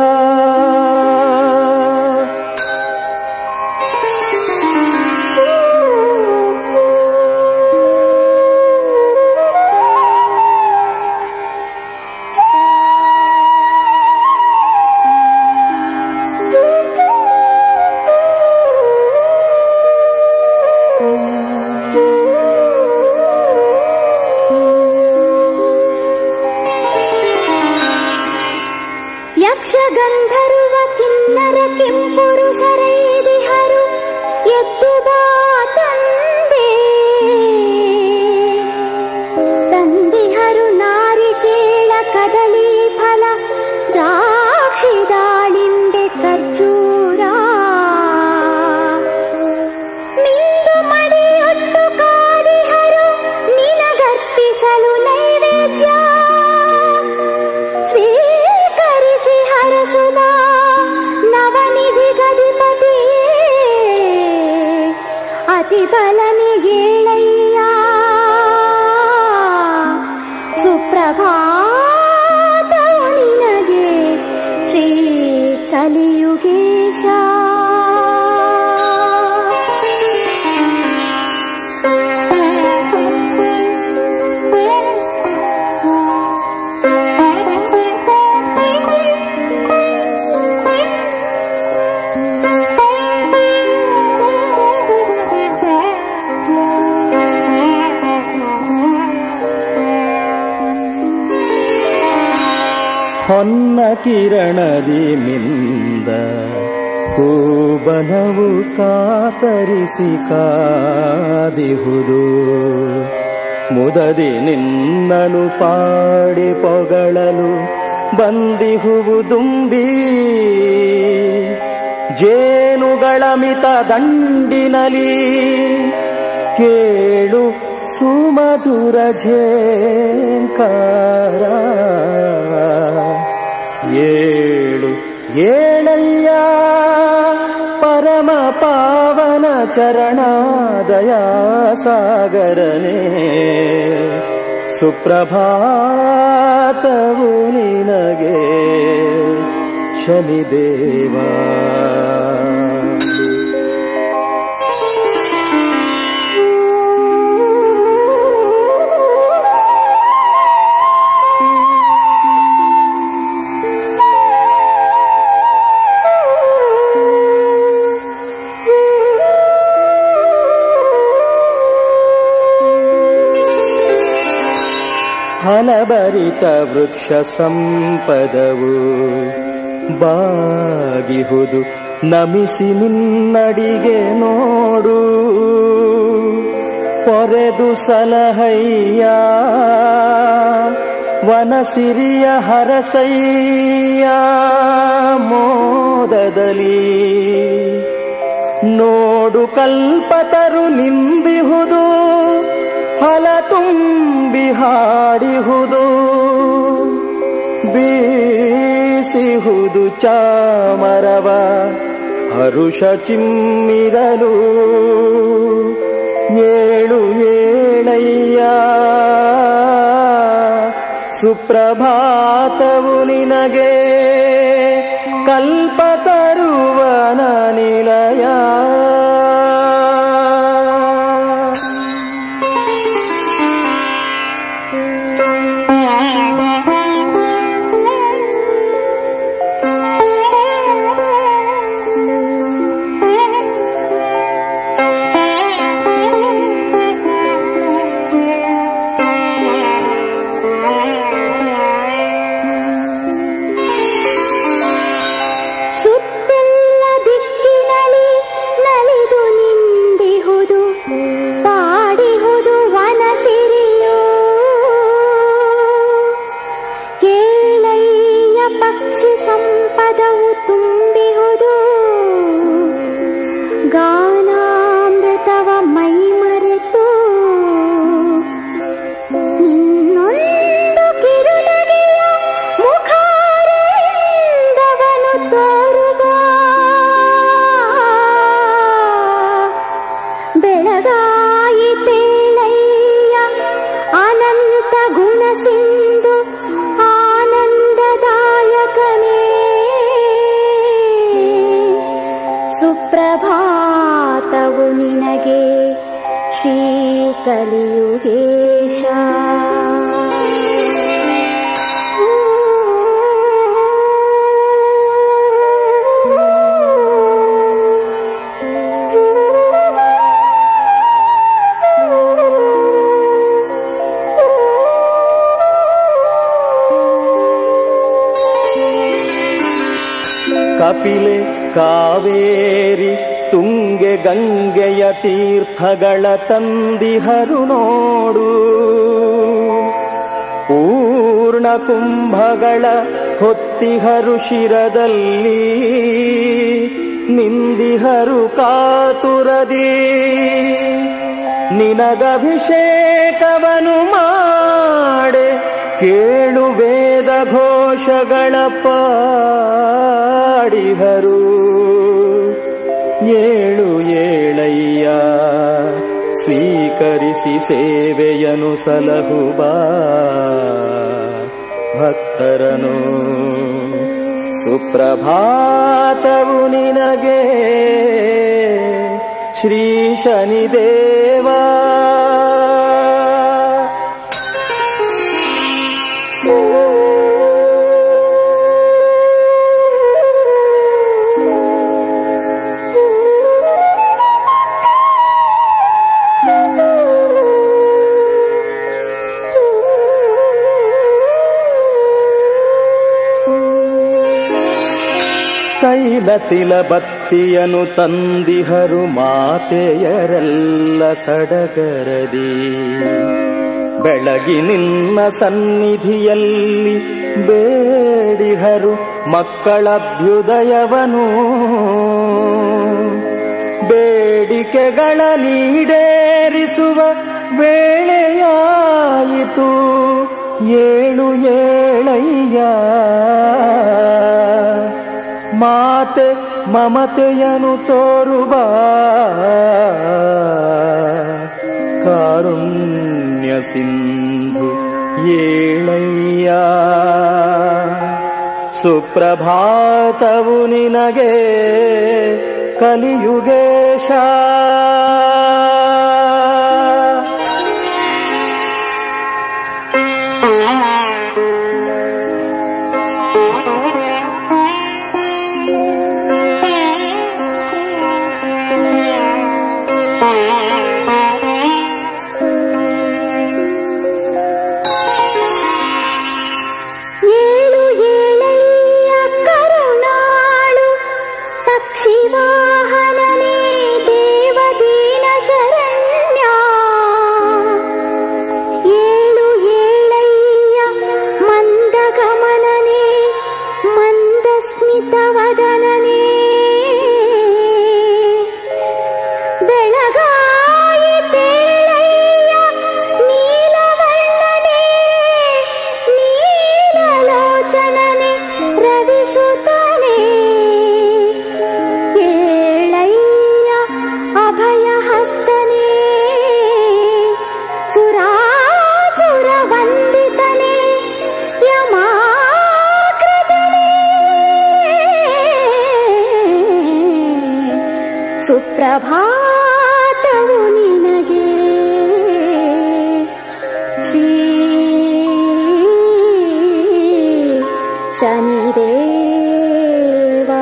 ಯಕ್ಷ ಗಂಧರ್ವ ಕಿನ್ನರ ಕೆಂಪುರುಷರೈದಿಹರು ಎದ್ದು ಬಾ ತಂದೆ ತಂದಿಹರು ನಾರಿಕೇಳ ಕದಳಿ ಫಲ ಪ್ರತಿಫಲನಿಗೇಳಯ್ಯ ಸುಪ್ರಭಾತವು ನಿನಗೆ ಶ್ರೀ ಕಲಿಯುಗೇಶ ಹೊನ್ನ ಕಿರಣದಿ ಮಿಂದ ಹೂಬನವು ಕಾತರಿಸಿ ಕಾದಿಹುದು ಮುದದಿ ನಿನ್ನನು ಪಾಡಿ ಪೊಗಳಲು ಬಂದಿಹುವು ದುಂಬಿ ಜೇನುಗಳ ಮಿತ ದಂಡಿನಲಿ ಕೇಳು ಸುಮಧುರ ಝೇಂಕಾರ ಏಳು ಏಳಯ್ಯ ಪರಮ ಪಾವನ ಚರಣಾದಯ ಸಾಗರನೇ ಸುಪ್ರಭಾತವು ನಿನಗೆ ಶನಿದೇವ ಫಲಭರಿತ ವೃಕ್ಷ ಸಂಪದವು ಬಾಗಿಹುದು ನಮಿಸಿ ನಿನ್ನಡಿಗೆ ನೋಡು ಪೊರೆದು ಸಲಹಯ್ಯ ವನಸಿರಿಯ ಹರಸಯ್ಯ ಮೋದದಲ್ಲಿ ನೋಡು ಕಲ್ಪತರು ನಿಂದಿಹುದು ಫಲ ತುಂಬಿ ಹಾಡಿಹುದು ಬೀಸಿಹುದು ಚಾಮರವ ಹರುಷ ಚಿಮ್ಮಿರಲು ಏಳು ಏಳಯ್ಯ ಸುಪ್ರಭಾತವು ನಿನಗೆ ಕಲ್ಪತರುವನ ನಿಲಯ ಸುತ್ತೆಲ್ಲ ದಿಕ್ಕಿನಲಿ ನಲಿದು ನಿಂದಿಹುದು ಪಾಡಿಹುದು ವನಸಿರಿಯು ಕೇಳಯ್ಯ ಪಕ್ಷಿ ಸಂಪದವು ತುಂಬಿಹುದು ಗಾನಾಮೃತವ ಮೈ ಮರೆತು ಇನ್ನೊಂದು ಕಿರುನಗೆಯ ಮುಖಾರವಿಂದವನು ತೋರುವ ಬೆಳಗಾಯಿತೇಳಯ್ಯ ಅನಂತ ಗುಣ ಸಿಂಧು ಆನಂದದಾಯಕನೇ ಸುಪ್ರಭಾತವು ನಿನಗೆ ಶ್ರೀ ಕಲಿಯುಗೇಶ ಕಪಿಲೆ ಕಾವೇರಿ ತುಂಗೆ ಗಂಗೆಯ ತೀರ್ಥಗಳ ತಂದಿಹರು ನೋಡು ಪೂರ್ಣ ಕುಂಭಗಳ ಹೊತ್ತಿಹರು ಶಿರದಲ್ಲಿ ನಿಂದಿಹರು ಕಾತುರದಿ ನಿನಗಭಿಷೇಕವನು ಮಾಡೆ ಕೇಳು ವೇದ ಘೋಷಗಳ ಪಾಡಿಹರು ಏಳು ಏಳಯ್ಯ ಸೇವೆಯನು ಸಲಹುವ ಭಕ್ತರನು ಸುಪ್ರಭಾತವು ನಿನಗೆ ಶ್ರೀ ಶನಿದೇವ ತೈಲ ತಿಲ ಬತ್ತಿಯನು ತಂದಿಹರು ಮಾತೆಯರೆಲ್ಲ ಸಡಗರದಿ ಬೆಳಗಿ ನಿನ್ನ ಸನ್ನಿಧಿಯಲ್ಲಿ ಬೇಡಿಹರು ಮಕ್ಕಳಭ್ಯುದಯವನು ಬೇಡಿಕೆಗಳ ನೀಡೇರಿಸುವ ವೇಳೆಯಾಯಿತು ಏಳು ಏಳಯ್ಯ ಮಾತೆ ಮಮತೆಯನು ತೋರುವ ಕಾರುಣ್ಯ ಸಿಂಧು ಏಳಯ್ಯ ಸುಪ್ರಭಾತವು ನಿನಗೆ ಕಲಿಯುಗೇಶ ಏಳು ಏಳಯ್ಯ ಕರುಣಾಳು ಪಕ್ಷಿ ವಾಹನನೇ ದೇವದೀನ ಶರಣ್ಯ ಏಳು ಏಳಯ್ಯ ಮಂದ ಗಮನನೇ ಮಂದ ಸ್ಮಿತವದನನೇ ಬೆಳಗಾಯಿತೇಳಯ್ಯ ನೀಲವರ್ಣನೇ ನೀಲಲೋಚನನೆ ರವಿಸುತ್ತನೆ ಏಳಯ್ಯ ಅಭಯ ಹಸ್ತನೇ ಸುರಾಸುರ ವಂದಿತನೇ ಯಮಾಗ್ರಜನೇ ಸುಪ್ರಭಾತವು ನಿನಗೆ ಶ್ರೀ ಶನಿದೇವ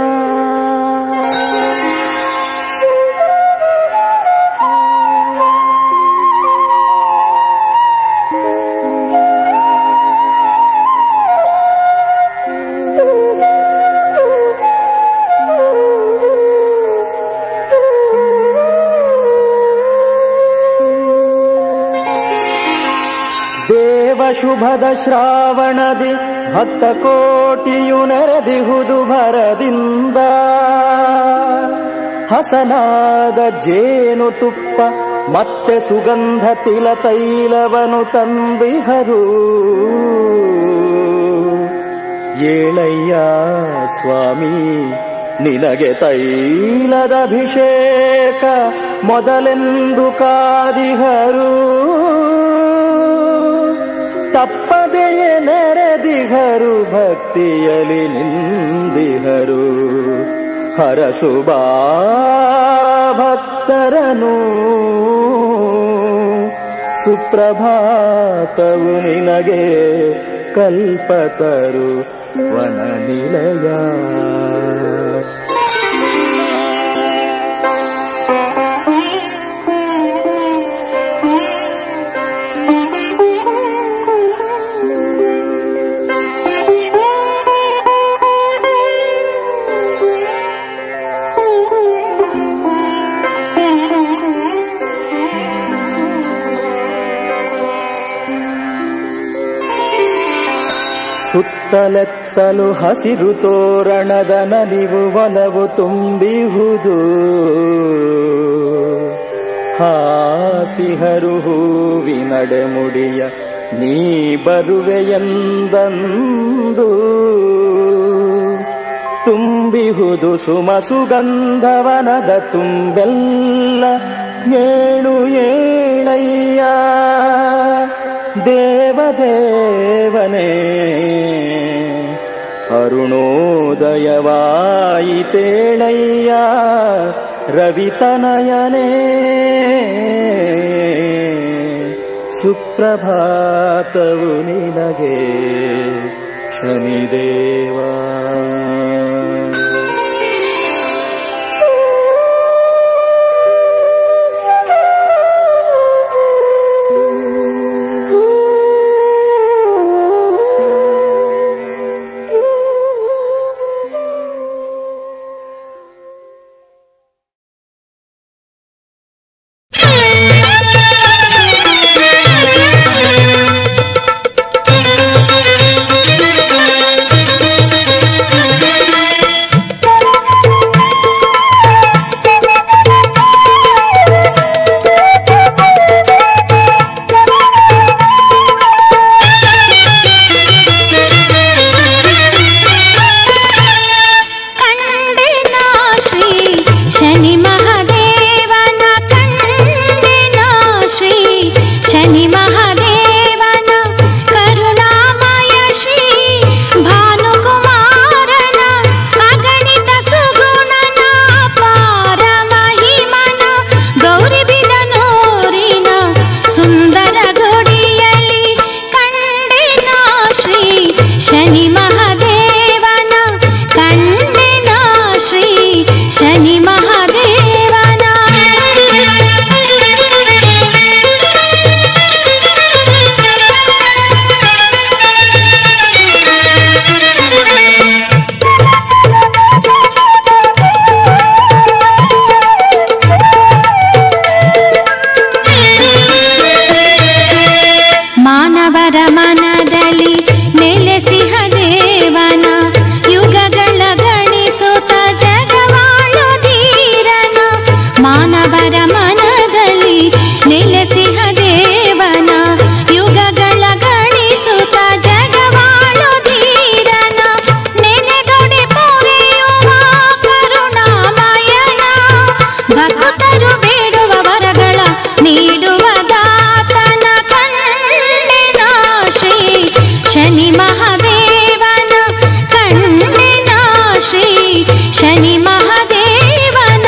ದೇವ ಶುಭದ ಶ್ರಾವಣದಿ ಭಕ್ತ ಕೋಟಿಯು ನೆರೆದಿಹುದು ಭರದಿಂದ ಹಸನಾದ ಜೇನು ತುಪ್ಪ ಮತ್ತೆ ಸುಗಂಧ ತಿಲ ತೈಲವನು ತಂದಿಹರು ಏಳಯ್ಯ ಸ್ವಾಮಿ ನಿನಗೆ ತೈಲದ ಅಭಿಷೇಕ ಮೊದಲೆಂದು ಕಾದಿಹರು ತಪ್ಪದೆಯೇ ನೆರೆದಿಹರು ಭಕ್ತಿಯಲಿ ನಿಂದಿಹರು ಹರಸುಬಾ ಭಕ್ತರನು ಸುಪ್ರಭಾತವು ನಿನಗೆ ಕಲ್ಪತರು ವನ ನಿಲಯ ಸುತ್ತಲೆತ್ತಲು ಹಸಿರು ತೋರಣದ ನಲಿವು ಒಲವು ತುಂಬಿಹುದು ಹಾಸಿಹರು ಹೂವಿನಡೆ ಮುಡಿಯ ನೀ ಬರುವೆಯೆಂದಂದು ತುಂಬಿಹುದು ಸುಮ ಸುಗಂಧವನದ ತುಂಬೆಲ್ಲ ಏಳು ಏಳಯ್ಯ ಕೇಳಯ್ಯ ದೇವದೇವನೇ ಅರುಣೋದಯವಾಯಿತೇಳಯ್ಯ ರವಿತನಯನೇ ಸುಪ್ರಭಾತವು ನಿನಗೆ ಶನಿದೇವ ಕಂಡೆನಾ ಶ್ರೀ ಶನಿ ಮಹಾದೇವನ ಕಂಡೆನಾ ಶ್ರೀ ಶನಿ ಮಹಾದೇವನ ಕರುಣಾಮಯ ಶ್ರೀ ಭಾನುಕುಮಾರನ ಅಗಣಿತ ಸುಗುಣನ ಅಪಾರ ಮಹಿಮನ ಗೌರಿಬಿದನೂರಿನ ಸುಂದರ ಗುಡಿಯಲ್ಲಿ ಕಂಡೆನಾ ಶ್ರೀ ಶನಿ ಮಹಾದೇವನ ಕಂಡೆನಾ ಶ್ರೀ ಶನಿ ಮಹಾದೇವನ ಮಾನವರ ಮನದಲ್ಲಿ ನೆಲೆಸಿಹ ದೇವನ ಯುಗಗಳ ಗಣಿಸುತ್ತ ಜಗವಾಳು ಧೀರನ ಮಾನವರ ಮನದಲ್ಲಿ ನೆಲೆಸಿಹ ದೇವನ ಯುಗಗಳ ಗಣಿಸುತ್ತ ಜಗವಾಳು ಧೀರನ ನೆನೆದೊಡೆ ಪೊರೆಯುವ ಕರುಣಾಮಯನ ಭಕ್ತರು ಬೇಡುವ ವರಗಳ ನೀಡುವ ದಾತನ ಕಂಡೆನ ಶ್ರೀ ಶನಿ ಮಹಾದೇವನ ಕಂಡೆನ ಶ್ರೀ ಶನಿ ಮಹಾದೇವನ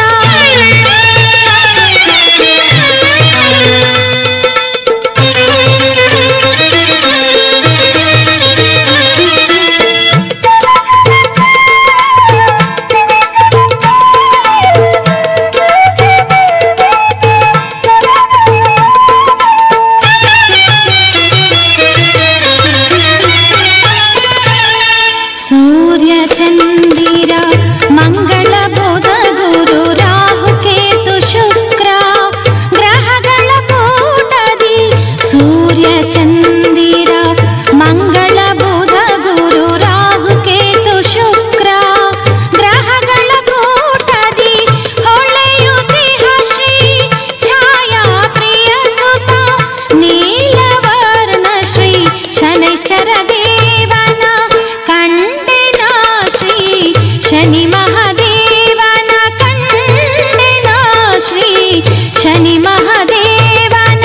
ಸೂರ್ಯ ಚಂದಿರ ಮಂಗಳ ಬುಧ ಗುರು ರಾಹು ಕೇತು ಶುಕ್ರ ಗ್ರಹಗಳ ಕೂಟದಿ ಸೂರ್ಯ ಚಂದಿರ ಮಂಗಳ ಬುಧ ಗುರು ರಾಹು ಕೇತು ಶುಕ್ರ ಗ್ರಹಗಳ ಕೂಟದಿ ಹೊಳೆಯುತ್ತಿಹ ಶ್ರೀ ಛಾಯಾ ಪ್ರಿಯ ಸುತ ನೀಲವರ್ಣ ಶ್ರೀ ಶನೈಶ್ಚರ ದೇವನ ಕಂಡೆನ ಶ್ರೀ ಶನಿ ಮಹಾದೇವನ ಕಂಡೆನ ಶ್ರೀ ಶನಿ ಮಹಾದೇವನ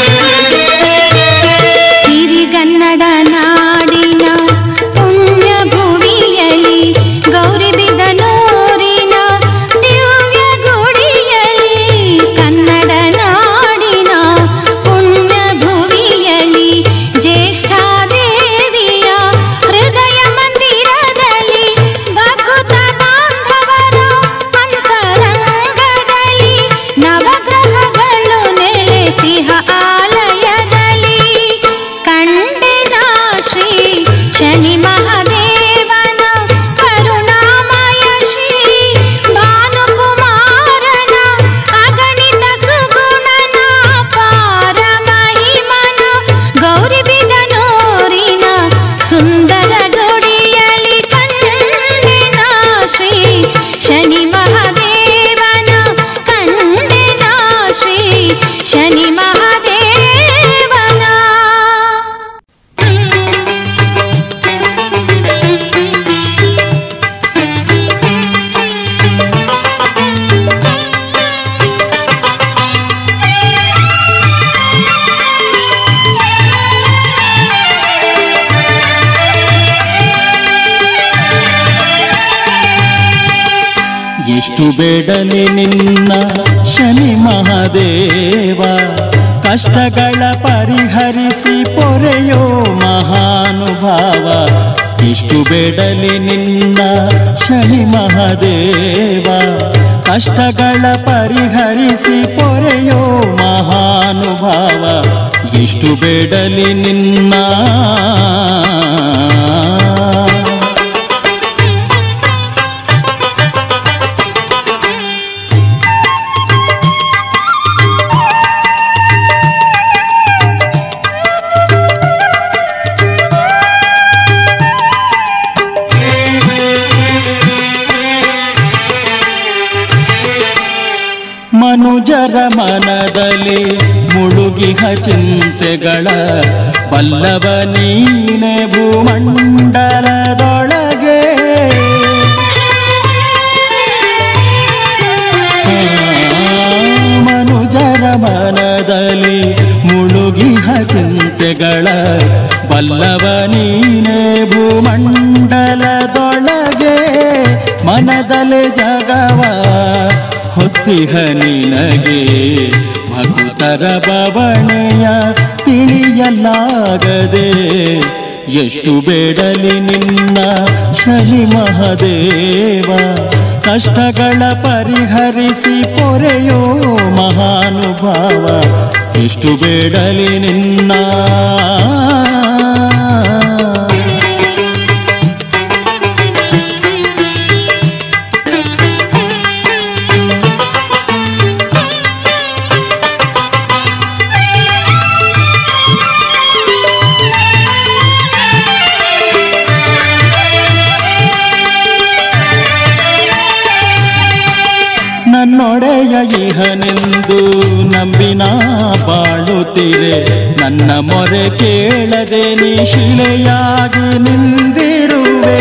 ಸಿರಿಗನ್ನಡ ನಾಡಿನ ಪುಣ್ಯ ಎಷ್ಟು ಬೇಡಲಿ ನಿನ್ನ ಶನಿ ಮಹಾದೇವ ಕಷ್ಟಗಳ ಪರಿಹರಿಸಿ ಪೊರೆಯೋ ಮಹಾನುಭಾವ ಎಷ್ಟು ಬೇಡಲಿ ನಿನ್ನ ಶನಿ ಮಹಾದೇವ ಕಷ್ಟಗಳ ಪರಿಹರಿಸಿ ಪೊರೆಯೋ ಮಹಾನುಭಾವ ಎಷ್ಟು ಬೇಡಲಿ ನಿನ್ನ ಮನುಜರ ಮನದಲ್ಲಿ ಮುಳುಗಿಹ ಚಿಂತೆಗಳ ಬಲ್ಲವ ನೀನೆ ಭೂಮಂಡಲದೊಳಗೆ ಮನುಜರ ಮನದಲ್ಲಿ ಮುಳುಗಿಹ ಚಿಂತೆಗಳ ಬಲ್ಲವ ನೀನೆ ಭೂಮಂಡಲದೊಳಗೆ ಮನದಲ್ಲಿ ಜಗವ ಹೊತ್ತಿಹ ನಿನಗೆ ಭಕ್ತರ ಬವಣೆಯ ತಿಳಿಯಲಾಗದೆ ಎಷ್ಟು ಬೇಡಲಿ ನಿನ್ನ ಶನಿ ಮಹದೇವ ಕಷ್ಟಗಳ ಪರಿಹರಿಸಿ ಪೊರೆಯೋ ಮಹಾನುಭಾವ ಎಷ್ಟು ಬೇಡಲಿ ನಿನ್ನ ನನ್ನೊಡೆಯ ಇಹನೆಂದು ನಂಬಿನ ಬಾಳುತ್ತೀರೆ ನನ್ನ ಮೊರೆ ಕೇಳದೆ ನೀ ಶಿಲೆಯಾಗಿ ನಿಂದಿರುವೆ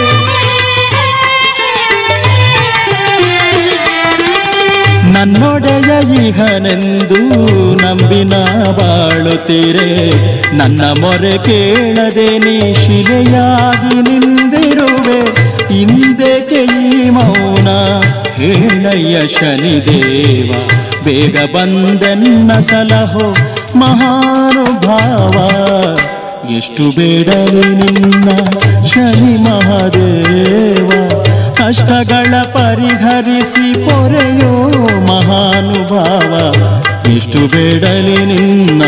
ನನ್ನೊಡೆಯ ಇಹನೆಂದು ನಂಬಿನ ಬಾಳುತ್ತೀರೆ ನನ್ನ ಮೊರೆ ಕೇಳದೆ ನೀ ಶಿಲೆಯಾಗಿ ನಿಂದಿರುವೆ ಹಿಂದೆಕೆ ಈ ಮೌನ ಹೇಳಯ್ಯ ಶನಿದೇವ ಬೇಗ ಬಂದೆನ್ನ ಸಲಹೋ ಮಹಾನುಭಾವ ಎಷ್ಟು ಬೇಡಲಿ ನಿನ್ನ ಶನಿ ಮಹಾದೇವ ಕಷ್ಟಗಳ ಪರಿಹರಿಸಿ ಪೊರೆಯೋ ಮಹಾನುಭಾವ ಎಷ್ಟು ಬೇಡಲಿ ನಿನ್ನ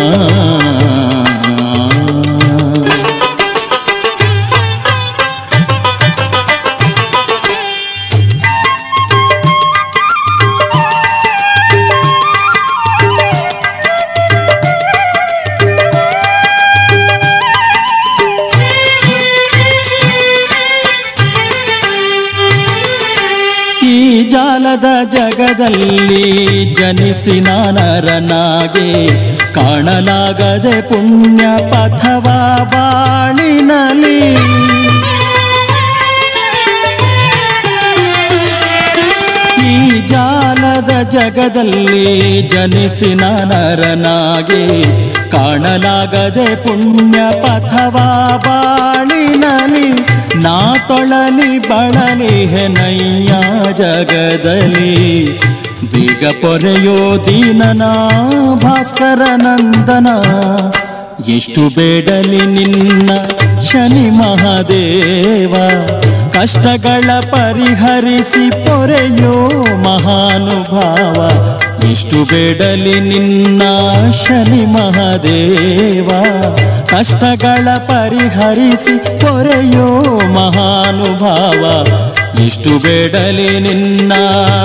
ಈ ಜಾಲದ ಜಗದಲ್ಲಿ ಜನಿಸಿ ನಾನರನಾಗೆ ಕಾಣಲಾಗದೆ ಪುಣ್ಯ ಪಥವ ಬಾಳಿನಲಿ ಈ ಜಾಲದ ಜಗದಲ್ಲಿ ಜನಿಸಿ ನಾನರನಾಗೆ ಕಾಣಲಾಗದೆ ಪುಣ್ಯ ಪಥವ ಬಾಳಿನಲಿ ನಾ ತೊಳಲಿ ಬಳಲಿ ಹೆನಯ್ಯ ಜಗದಲ್ಲಿ ಬೀಗ ಪೊರೆಯೋ ದೀನನ ಭಾಸ್ಕರ ನಂದನ ಎಷ್ಟು ಬೇಡಲಿ ನಿನ್ನ ಶನಿ ಮಹಾದೇವ ಕಷ್ಟಗಳ ಪರಿಹರಿಸಿ ಪೊರೆಯೋ ಮಹಾನುಭಾವ ಎಷ್ಟು ಬೇಡಲಿ ನಿನ್ನ ಶನಿ ಮಹಾದೇವ ಕಷ್ಟಗಳ ಪರಿಹರಿಸಿ ಪೊರೆಯೋ ಮಹಾನುಭಾವ ಎಷ್ಟು ಬೇಡಲಿ ನಿನ್ನ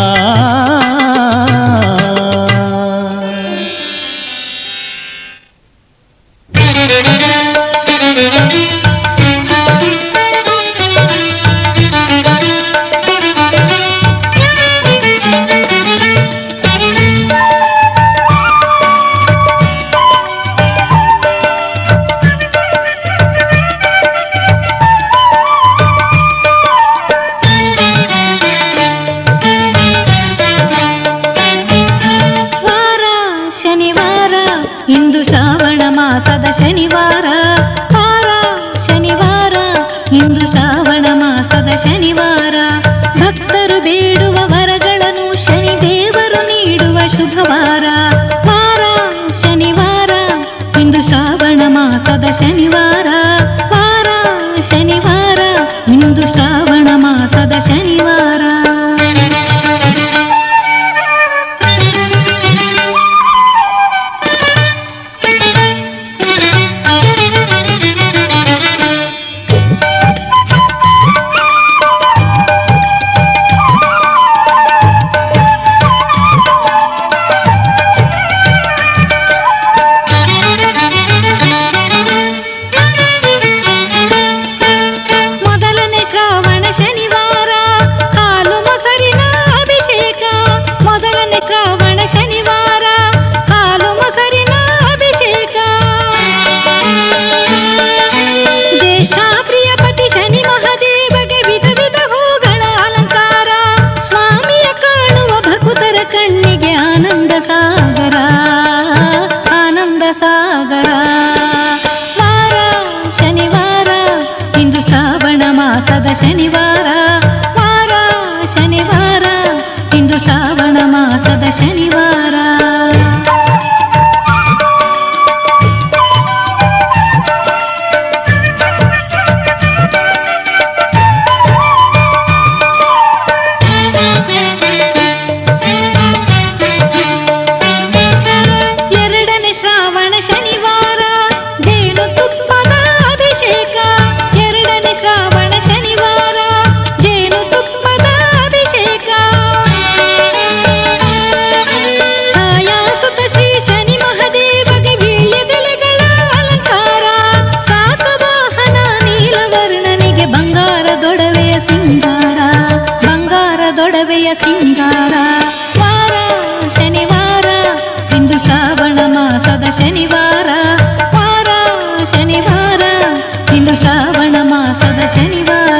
ವಾರ ಶನಿವಾರ ಇಂದು ಶ್ರಾವಣ ಮಾಸದ ಶನಿವಾರ ವಾರ ಶನಿವಾರ ಇಂದು ಶ್ರಾವಣ ಮಾಸದ ಶನಿವಾರ ಭಕ್ತರು ಬೇಡುವ ವರಗಳ ಶುಭವಾರ ವಾರ ಶನಿವಾರ ಇಂದು ಶ್ರಾವಣ ಮಾಸದ ಶನಿವಾರ ವಾರ ಶನಿವಾರ ಇಂದು ಶ್ರಾವಣ ಮಾಸದ ಶನಿವಾರ ಮೊದಲನೇ ಶ್ರಾವಣ ಶನಿವಾರ ಹಾಲು ಮೊಸರಿನ ಅಭಿಷೇಕ ಮೊದಲನೇ ಶ್ರಾವಣ ಶನಿವಾರ ಹಾಲು ಮೊಸರಿನ ಅಭಿಷೇಕ ಜ್ಯೇಷ್ಠ ಪ್ರಿಯ ಪತಿ ಶನಿ ಮಹಾದೇವಗೆ ವಿಧ ವಿಧ ಹೂಗಳ ಅಲಂಕಾರ ಸ್ವಾಮಿಯ ಕಾಣುವ ಭಕ್ತರ ಕಣ್ಣಿಗೆ ಆನಂದ ಸಾಗರ ಆನಂದ ಸಾಗರ ವಾರ ಶನಿವಾರ ಇಂದು ಶ್ರಾವಣ ಮಾಸದ ಶನಿವಾರ ವಾರ ಶನಿವಾರ ಇಂದು ಶ್ರಾವಣ ಮಾಸದ ಶನಿವಾರ ಎರಡನೇ ಶ್ರಾವಣ ಶನಿವಾರ ಜೇನು ತುಪ್ಪದ ಅಭಿಷೇಕ ಎರಡನೇ ಶ್ರಾವಣ ಶನಿವಾರ ಜೇನು ತುಪ್ಪದ ಅಭಿಷೇಕ ಛಾಯಾಸುತ ಶ್ರೀ ಶನಿ ಮಹದೇವಗೆ ವೀಳ್ಯದೆಲೆಗಳ ಅಲಂಕಾರ ಕಾಕವಾಹನ ನೀಲವರ್ಣನಿಗೆ ಬಂಗಾರದೊಡವೆಯ ಸಿಂಗಾರ ಬಂಗಾರದೊಡವೆಯ ಸಿಂಗಾರ ವಾರ ಶನಿವಾರ ಇಂದು ಶ್ರಾವಣ ಮಾಸದ ಶನಿವಾರ ವಾರ ಶನಿವಾರ ಇಂದು ಶ್ರಾವಣ ಮಾಸದ ಶನಿವಾರ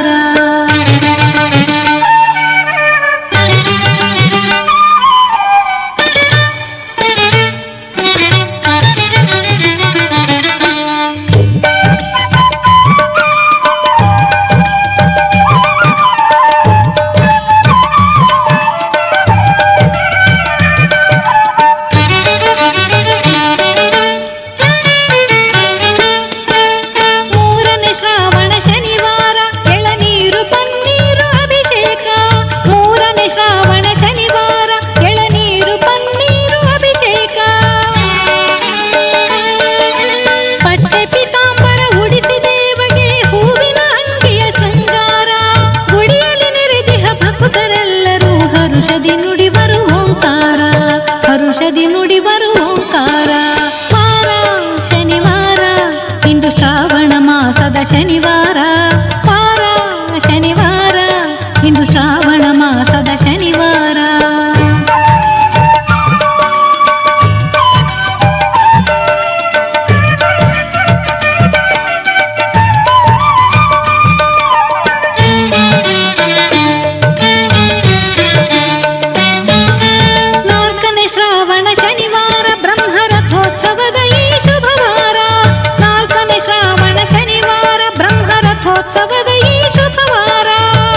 ಮೂರನೇ ಶ್ರಾವಣ ಶನಿವಾರ ಎಳನೀರು ಪನ್ನೀರು ಅಭಿಷೇಕ ಮೂರನೇ ಶ್ರಾವಣ ಶನಿವಾರ ಎಳನೀರು ಪನ್ನೀರು ಅಭಿಷೇಕ ಪಟ್ಟೆ ಪಿತಾಂಬರ ಉಡಿಸಿ ದೇವಗೆ ಹೂವಿನ ಅಂಗಿಯ ಶೃಂಗಾರ ಗುಡಿಯಲ್ಲಿ ನೆರೆದಿಹ ಭಕ್ತರೆಲ್ಲರೂ ಹರುಷದಿ ನುಡಿವರು ಓಂಕಾರ ಹರುಷದಿ ನುಡಿವರು ಓಂಕಾರ ವಾರ ಶನಿವಾರ ಇಂದು ಶ್ರಾವಣ ಮಾಸದ ಶನಿವಾರ ವಾರ ಶನಿವಾರ ಇಂದು ಶ್ರಾವಣ ಮಾಸದ ಶನಿವಾರ ನಾಲ್ಕನೇ ಶ್ರಾವಣ ಶನಿವಾರ ಬ್ರಹ್ಮರಥೋತ್ಸವದ ಈ ಶುಭವಾರ ನಾಲ್ಕನೇ ಶ್ರಾವಣ ಶನಿವಾರ ಬ್ರಹ್ಮರಥೋತ್ಸವದ ಈ ಶುಭವಾರ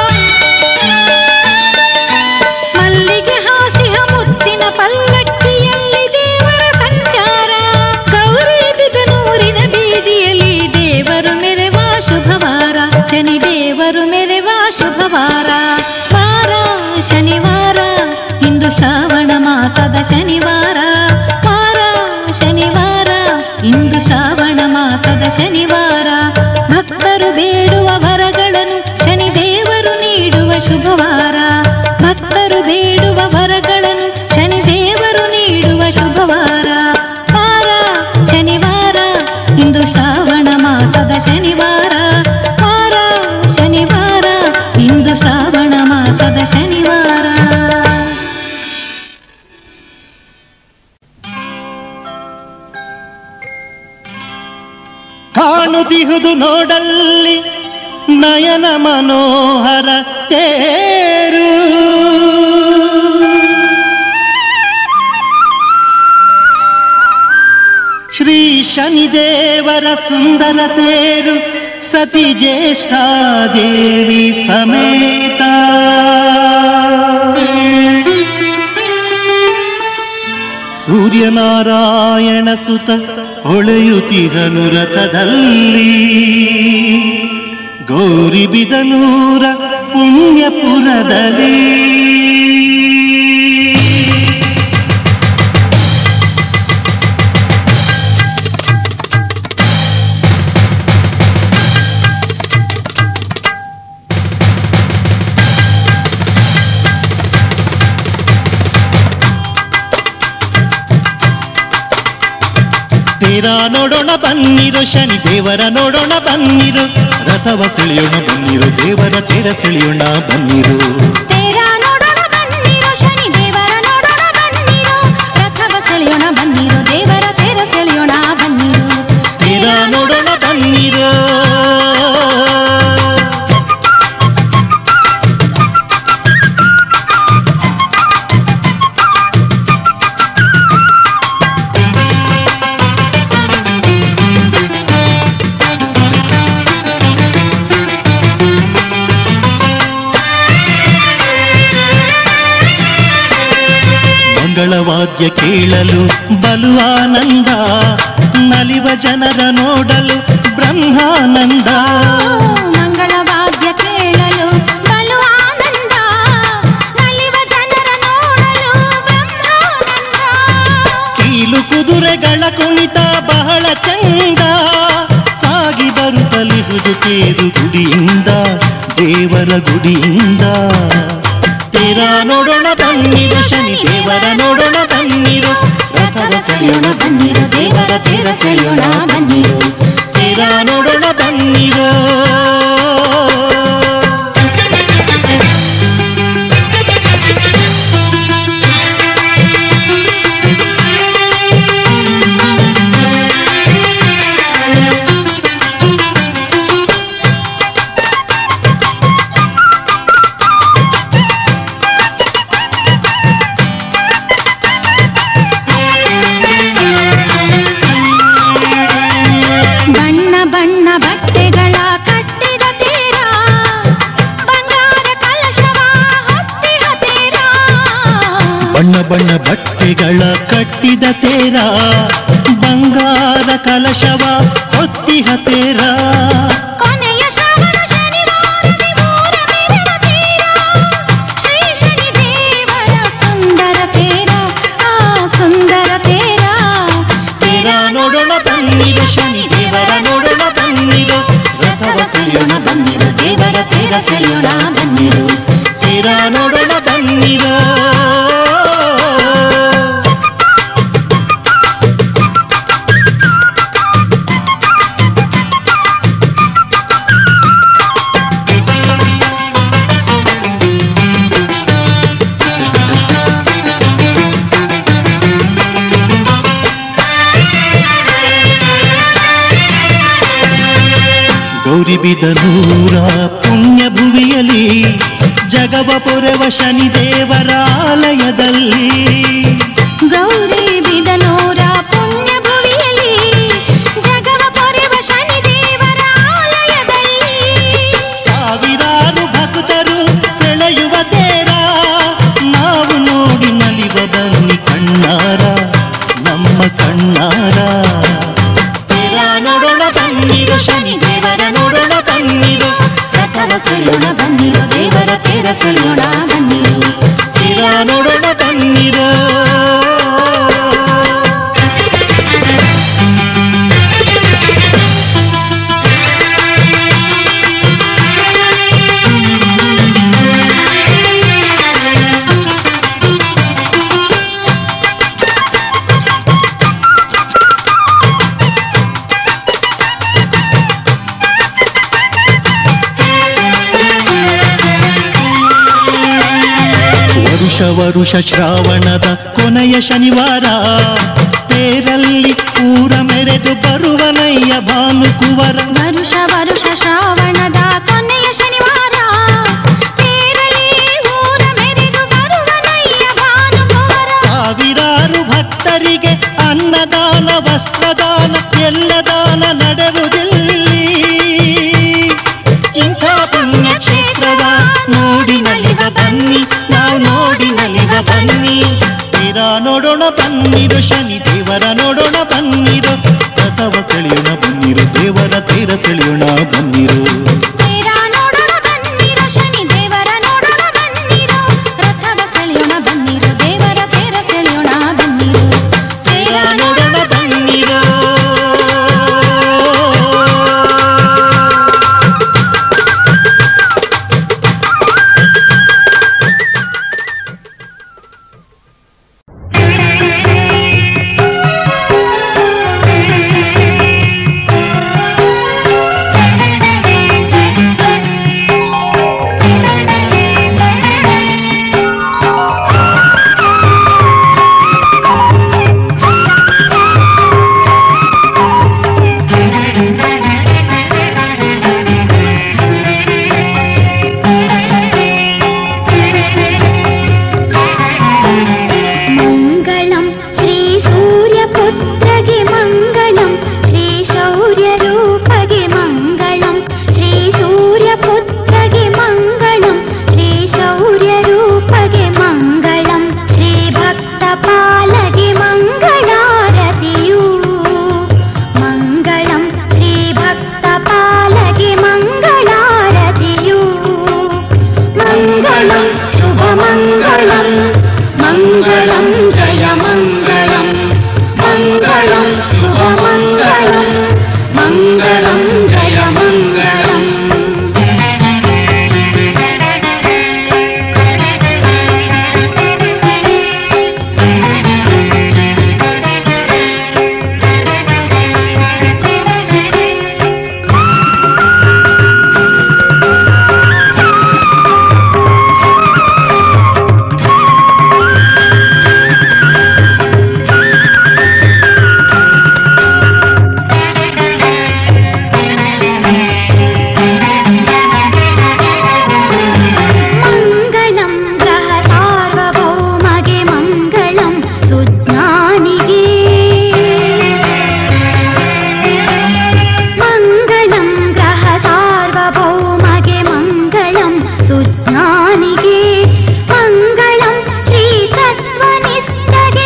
ಮಲ್ಲಿಗೆ ಹಾಸಿಹ ಮುತ್ತಿನ ಪಲ್ಲಕ್ಕಿಯಲ್ಲಿ ದೇವರ ಸಂಚಾರ ಗೌರಿ ಬಿದನೂರಿನ ಬೀದಿಯಲ್ಲಿ ದೇವರು ಮೆರೆವ ಶುಭವಾರ ಶನಿ ದೇವರು ಮೆರೆವ ಶುಭವಾರ ವಾರ ಶನಿವಾರ ಇಂದು ಶ್ರಾವಣ ಮಾಸದ ಶನಿವಾರ ವಾರ ಶನಿವಾರ ಇಂದು ಶ್ರಾವಣ ಮಾಸದ ಶನಿವಾರ ಭಕ್ತರು ಬೇಡುವ ವರಗಳನ್ನು ಶನಿ ದೇವರು ನೀಡುವ ಶುಭವಾರ ಭಕ್ತರು ಬೇಡುವ ವರಗಳನ್ನು ಶನಿ ದೇವರು ನೀಡುವ ಶುಭವಾರ ವಾರ ಶನಿವಾರ ಇಂದು ಶ್ರಾವಣ ಮಾಸದ ಶನಿವಾರ ವಾರ ಶನಿವಾರ ಇಂದು ಶ್ರಾವಣ ಮಾಸದ ಶನಿವಾರ ಕಾಣುತ್ತಿಹುದು ನೋಡಲ್ಲಿ ನಯನ ಮನೋಹರ ತೇರು ಶ್ರೀ ಶನಿದೇವರ ಸುಂದರ ತೇರು ಸತಿ ಜ್ಯೇಷ್ಠಾದೇವಿ ಸಮೇತ ಸೂರ್ಯನಾರಾಯಣ ಸುತ ಹೊಳೆಯುತಿಹನು ರಥದಲ್ಲಿ ಗೌರಿಬಿದನೂರ ಪುಣ್ಯಪುರದಲ್ಲಿ ತೀರ ನೋಡೋಣ ಬನ್ನಿರು ಶನಿ ದೇವರ ನೋಡೋಣ ಬನ್ನಿರು ರಥವ ಸೆಳೆಯೋಣ ಬನ್ನಿರು ದೇವರ ತೀರ ಸೆಳೆಯೋಣ ಬನ್ನಿರು ತೇರ ನೋಡೋಣ ಬನ್ನಿರೋ ಶನಿ ದೇವರ ನೋಡೋಣ ಬನ್ನಿರೋ ರಥವ ಸೆಳೆಯೋಣ ಬನ್ನಿರೋ ದೇವರ ತೇರ ಸೆಳೆಯೋಣ ಬನ್ನಿರೋ ತೀರ ನೋಡೋಣ ಬನ್ನಿರು ಮಂಗಳವಾದ್ಯ ಕೇಳಲು ಬಲು ಆನಂದ ನಲಿವ ಜನರ ನೋಡಲು ಬ್ರಹ್ಮಾನಂದ ಮಂಗಳವಾದ್ಯ ಕೇಳಲು ಬಲು ಆನಂದ ನಲಿವ ಜನರ ನೋಡಲು ಬ್ರಹ್ಮಾನಂದ ಕೀಲು ಕುದುರೆಗಳ ಕುಣಿತ ಬಹಳ ಚಂದ ಸಾಗಿ ಬರುತ್ತಲಿಹುದು ತೇರು ಗುಡಿಯಿಂದ ದೇವರ ಗುಡಿಯಿಂದ ತೇರ ನೋಡೋಣ ಬನ್ನಿರು ಶನಿ ದೇವರ ನೋಡೋಣ ಬನ್ನಿರು ರಥದ ಸೆಳೆಯೋಣ ಬನ್ನಿರೋ ದೇವರ ತೇರ ಸೆಳೆಯೋಣ ಬನ್ನಿರೋ ತೇರ ನೋಡೋಣ ಬನ್ನಿರು ಬಣ್ಣ ಬಣ್ಣ ಬಟ್ಟೆಗಳ ಕಟ್ಟಿದ ತೀರ ಬಂಗಾರ ಕಲಶವ ಹೊತ್ತಿದ ತೀರ ಬಣ್ಣ ಬಣ್ಣ ಬಟ್ಟೆಗಳ ಕಟ್ಟಿದ ತೇರ ಬಂಗಾರ ಕಲಶವ ಹೊತ್ತಿಹ ತೇರ ಕೊನೆಯ ಶ್ರವಣ ಶನಿವಾರದಿ ಮೂರ ಮೆರವ ತೀರ ಶ್ರೀ ಶನಿ ದೇವರ ಸುಂದರ ತೇರ ಆ ಸುಂದರ ತೇರ ತೇರ ನೋಡೋಣ ಬನ್ನಿರು ಶನಿ ದೇವರ ನೋಡೋಣ ಬನ್ನಿರು ರಥವ ಸೆಳೆಯೋಣ ಬನ್ನಿರು ದೇವರ ತೇರ ಸೆಳೆಯೋಣ ಬನ್ನಿರು ತೇರ ನೋಡೋಣ ಬನ್ನಿರು ಗೌರಿಬಿದನೂರ ಪುಣ್ಯ ಭುವಿಯಲಿ ಜಗವ ಪೊರೆವ ಶನಿ ದೇವರ ಆಲಯದಲ್ಲಿ ಗೌರಿ ಬಿದನೂರ ಪುಣ್ಯ ಭುವಿಯಲ್ಲಿ ಜಗವ ಪೊರೆವ ಶನಿ ದೇವರ ಆಲಯದಲ್ಲಿ ಸಾವಿರಾರು ಭಕ್ತರು ಸೆಳೆಯುವ ತೇರ ನಾವು ನೋಡಿ ನಲಿವ ಬನ್ನಿ ಕಣ್ಣಾರ ನಮ್ಮ ಕಣ್ಣಾರ ತೇರ ನೋಡೋಣ ಬನ್ನಿರು ಶನಿ ದೇವರ ನೋಡೋಣ ಬನ್ನಿರು ರಥವ ಸೆಳೆಯೋಣ ಬನ್ನಿರೋ ದೇವರ ತೇರ ಸೆಳೆಯೋಣ ಬನ್ನಿರೋ ತೇರ ನೋಡೋಣ ಬನ್ನಿರು ವರುಷ ವರುಷ ಶ್ರಾವಣದ ಕೊನೆಯ ಶನಿವಾರ ತೇರಲ್ಲಿ ಊರ ಮೆರೆದು ಬರುವನಯ್ಯ ಭಾನುಕುವರ ವರುಷ ವರುಷ ಶ್ರಾವಣದ ಕೊನೆಯ ಶನಿವಾರ ತೇರಲಿ ಊರ ಮೆರೆದು ಬರುವನಯ್ಯ ಭಾನುಕುವರ ಸಾವಿರಾರು ಭಕ್ತರಿಗೆ ಅನ್ನದಾನ ವಸ್ತ್ರದಾನ ಎಲ್ಲ ದಾನ ನಡೆವುದಿಲ್ಲಿ ಇಂಥ ಪುಣ್ಯ ಕ್ಷೇತ್ರವ ನೋಡಿ ನಲಿವ ಬನ್ನಿ ನಾವು ನೋಡಿ ನಲಿವ ಬನ್ನಿ ತೀರಾ ನೋಡೋಣ ಬನ್ನಿರು ಶನಿ ದೇವರ ನೋಡೋಣ ಬನ್ನಿರು ರಥವ ಸೆಳೆಯೋಣ ಬನ್ನಿರು ದೇವರ ತೇರ ಸೆಳೆಯೋಣ ಬನ್ನಿರು ತೇರ ನೋಡೋಣ ಬನ್ನಿರೋ ಶನಿ ದೇವರ ನೋಡೋಣ ಬನ್ನಿರೋ ರಥವ ಸೆಳೆಯೋಣ ಬನ್ನಿರೋ ದೇವರ ತೇರ ಸೆಳೆಯೋಣ ಬನ್ನಿರೋ ತೇರ ನೋಡೋಣ ಬನ್ನಿರು मङ्गलं श्रीसूर्यपुत्रगे मङ्गलं श्रीशौर्यरूपगे मङ्गलं श्रीसूर्यपुत्रगे मङ्गलं श्रीशौर्यरूपगे मङ्गलं श्रीभक्तपालगे मङ्गलारतियु मङ्गलं श्रीभक्तपालगे मङ्गलारतियु मङ्गलं शुभमङ्गलम् मङ्गलं जय मङ्गलम् मङ्गलं शुभमङ्गलम् मङ्गलं जय मङ्गलम् मङ्गलं ग्रह सार्वभौमगे मङ्गलं सुज्ञानिगे मङ्गलं ग्रह सार्वभौमगे मङ्गलं सुज्ञानिगे मङ्गलं श्रीतत्त्वनिष्ठगे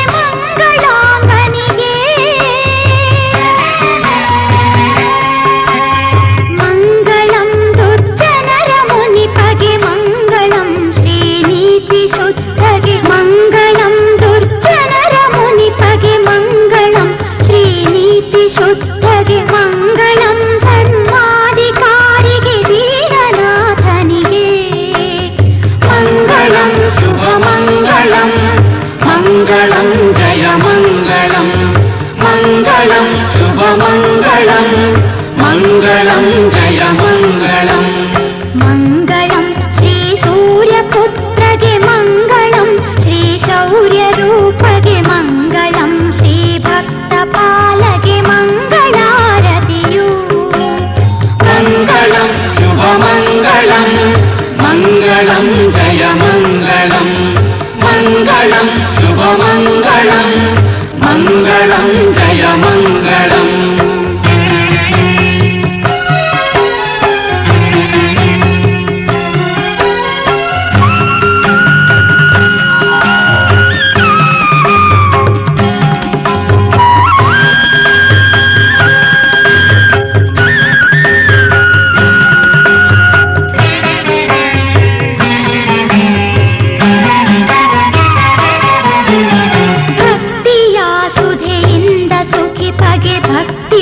मङ्गलाङ्गनिगे मङ्गलं दुर्जनर मुनिपगे मङ्गलं श्रीनीतिशुद्धगे मङ्गलं दुर्जनर मुनिपगे मङ्गलं श्रीनीतिशुद्धगे मङ्गलं धर्माधिकारिगे वीरनाथनिगे मङ्गलं शुभमङ्गलम् मङ्गलं जय मङ्गलम् मङ्गलं शुभमङ्गलम् मङ्गलं जय मङ्गलम् मङ्गलं श्रीसूर्यपुत्रगे मङ्गलं श्रीशौर्यरूपगे मङ्गलं श्रीभक्तपालगे मङ्गलारतियु मङ्गलं शुभमङ्गलं मङ्गलं जय मङ्गलं मङ्गलं शुभमङ्गलं मङ्गलं जय मङ्गलम् ಭಕ್ತಿಯ ಸುಧೆಯಿಂದ ಸುಖಿ ಪಗೆ ಭಕ್ತಿ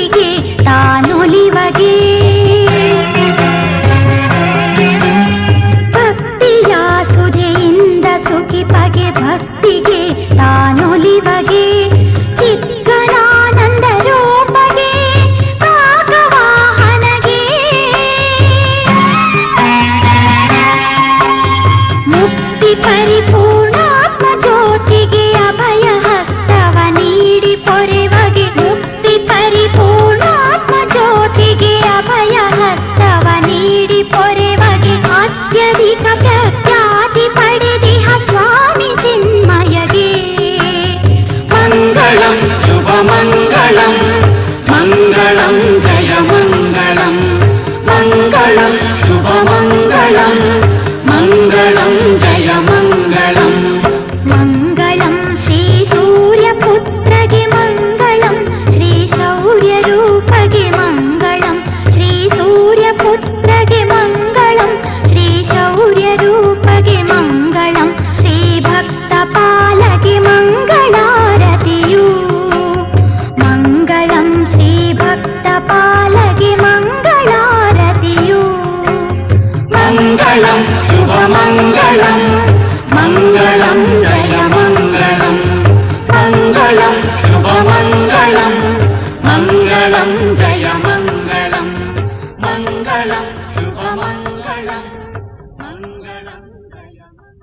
मङ्गलं शुभमङ्गलं मङ्गलं जय मङ्गलं मङ्गलं शुभमङ्गलं मङ्गलं जय मङ्गलं मङ्गलं शुभमङ्गलं मङ्गलं जय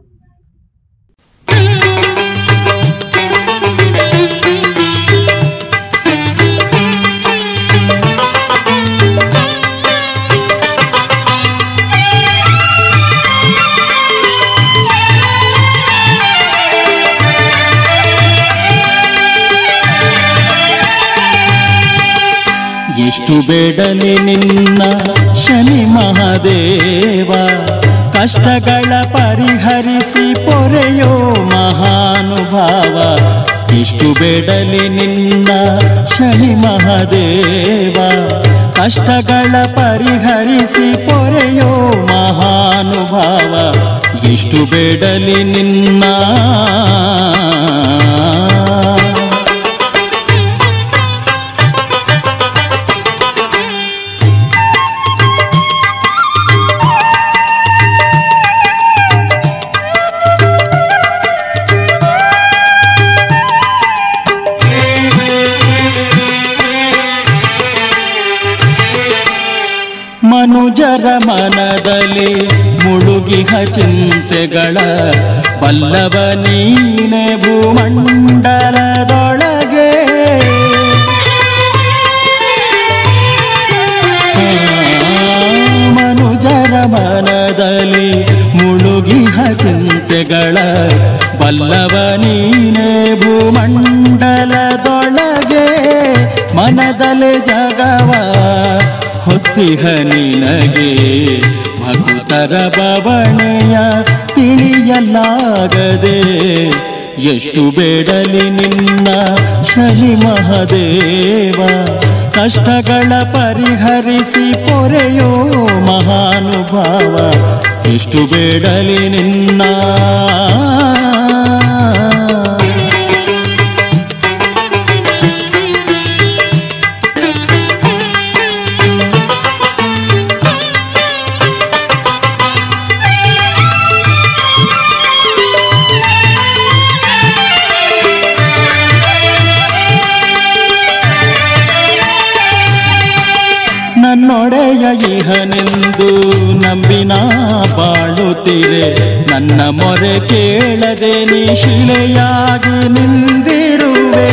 ಎಷ್ಟು ಬೇಡಲಿ ನಿನ್ನ ಶನಿ ಮಹಾದೇವ ಕಷ್ಟಗಳ ಪರಿಹರಿಸಿ ಪೊರೆಯೋ ಮಹಾನುಭಾವ ಎಷ್ಟು ಬೇಡಲಿ ನಿನ್ನ ಶನಿ ಮಹಾದೇವ ಕಷ್ಟಗಳ ಪರಿಹರಿಸಿ ಪೊರೆಯೋ ಮಹಾನುಭಾವ ಎಷ್ಟು ಬೇಡಲಿ ನಿನ್ನ ಮನುಜರ ಮನದಲ್ಲಿ ಮುಳುಗಿಹ ಚಿಂತೆಗಳ ಬಲ್ಲವ ನೀನೆ ಭೂಮಂಡಲದೊಳಗೆ ಮನುಜರ ಮನದಲ್ಲಿ ಮುಳುಗಿಹ ಚಿಂತೆಗಳ ಬಲ್ಲವ ನೀನೆ ಭೂಮಂಡಲದೊಳಗೆ ಮನದಲ್ಲಿ ಜಗವ ಹೊತ್ತಿಹ ನಿನಗೆ ಭಕ್ತರ ಬವಣೆಯ ತಿಳಿಯಲಾಗದೆ ಎಷ್ಟು ಬೇಡಲಿ ನಿನ್ನ ಶನಿ ಮಹದೇವ ಕಷ್ಟಗಳ ಪರಿಹರಿಸಿ ಪೊರೆಯೋ ಮಹಾನುಭಾವ ಎಷ್ಟು ಬೇಡಲಿ ನಿನ್ನ ನನ್ನೊಡೆಯ ಇಹನೆಂದು ನಂಬಿನ ಬಾಳುತ್ತೀರೆ ನನ್ನ ಮೊರೆ ಕೇಳದೆ ನೀ ಶಿಲೆಯಾಗಿ ನಿಂದಿರುವೆ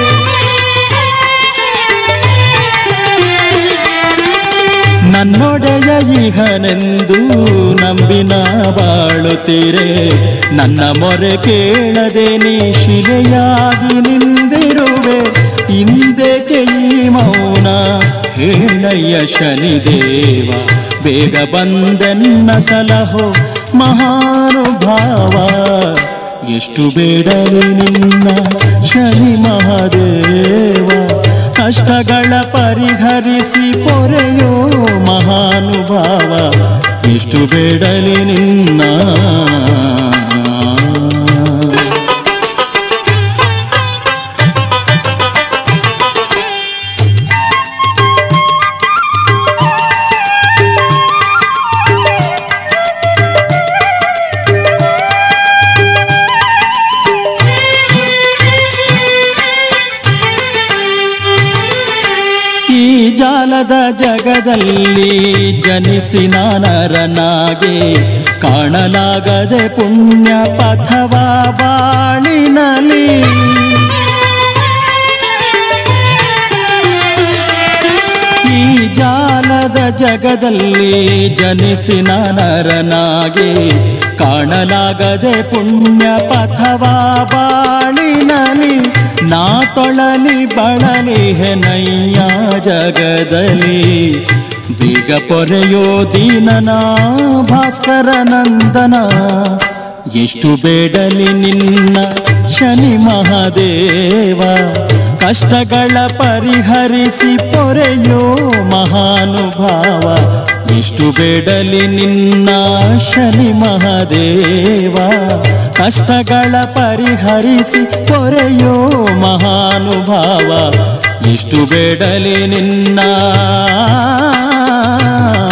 ನನ್ನೊಡೆಯ ಇಹನೆಂದು ನಂಬಿನ ಬಾಳುತ್ತೀರೆ ನನ್ನ ಮೊರೆ ಕೇಳದೆ ನೀ ಶಿಲೆಯಾಗಿ ನಿಂದಿರುವೆ ಹಿಂದೆಕೆ ಈ ಮೌನ ಹೇಳಯ್ಯ ಶನಿದೇವ ಬೇಗ ಬಂದೆನ್ನ ಸಲಹೋ ಮಹಾನುಭಾವ ಎಷ್ಟು ಬೇಡಲಿ ನಿನ್ನ ಶನಿ ಮಹಾದೇವ ಕಷ್ಟಗಳ ಪರಿಹರಿಸಿ ಪೊರೆಯೋ ಮಹಾನುಭಾವ ಎಷ್ಟು ಬೇಡಲಿ ನಿನ್ನ ಈ ಜಾಲದ ಜಗದಲ್ಲಿ ಜನಿಸಿ ನಾನರನಾಗೆ ಕಾಣಲಾಗದೆ ಪುಣ್ಯ ಪಥವ ಬಾಳಿನಲಿ ಈ ಜಾಲದ ಜಗದಲ್ಲಿ ಜನಿಸಿ ನಾನರನಾಗೆ ಕಾಣಲಾಗದೆ ಪುಣ್ಯ ಪಥವ ಬಾಳಿನಲಿ ನಾ ತೊಳಲಿ ಬಳಲಿ ಹೆನಯ್ಯ ಜಗದಲ್ಲಿ ಬೀಗ ಪೊರೆಯೋ ದೀನನ ಭಾಸ್ಕರ ನಂದನ ಎಷ್ಟು ಬೇಡಲಿ ನಿನ್ನ ಶನಿ ಮಹಾದೇವ ಕಷ್ಟಗಳ ಪರಿಹರಿಸಿ ಪೊರೆಯೋ ಮಹಾನುಭಾವ ಎಷ್ಟು ಬೇಡಲಿ ನಿನ್ನ ಶನಿ ಮಹಾದೇವ ಕಷ್ಟಗಳ ಪರಿಹರಿಸಿ ಪೊರೆಯೋ ಮಹಾನುಭಾವ ಎಷ್ಟು ಬೇಡಲಿ ನಿನ್ನ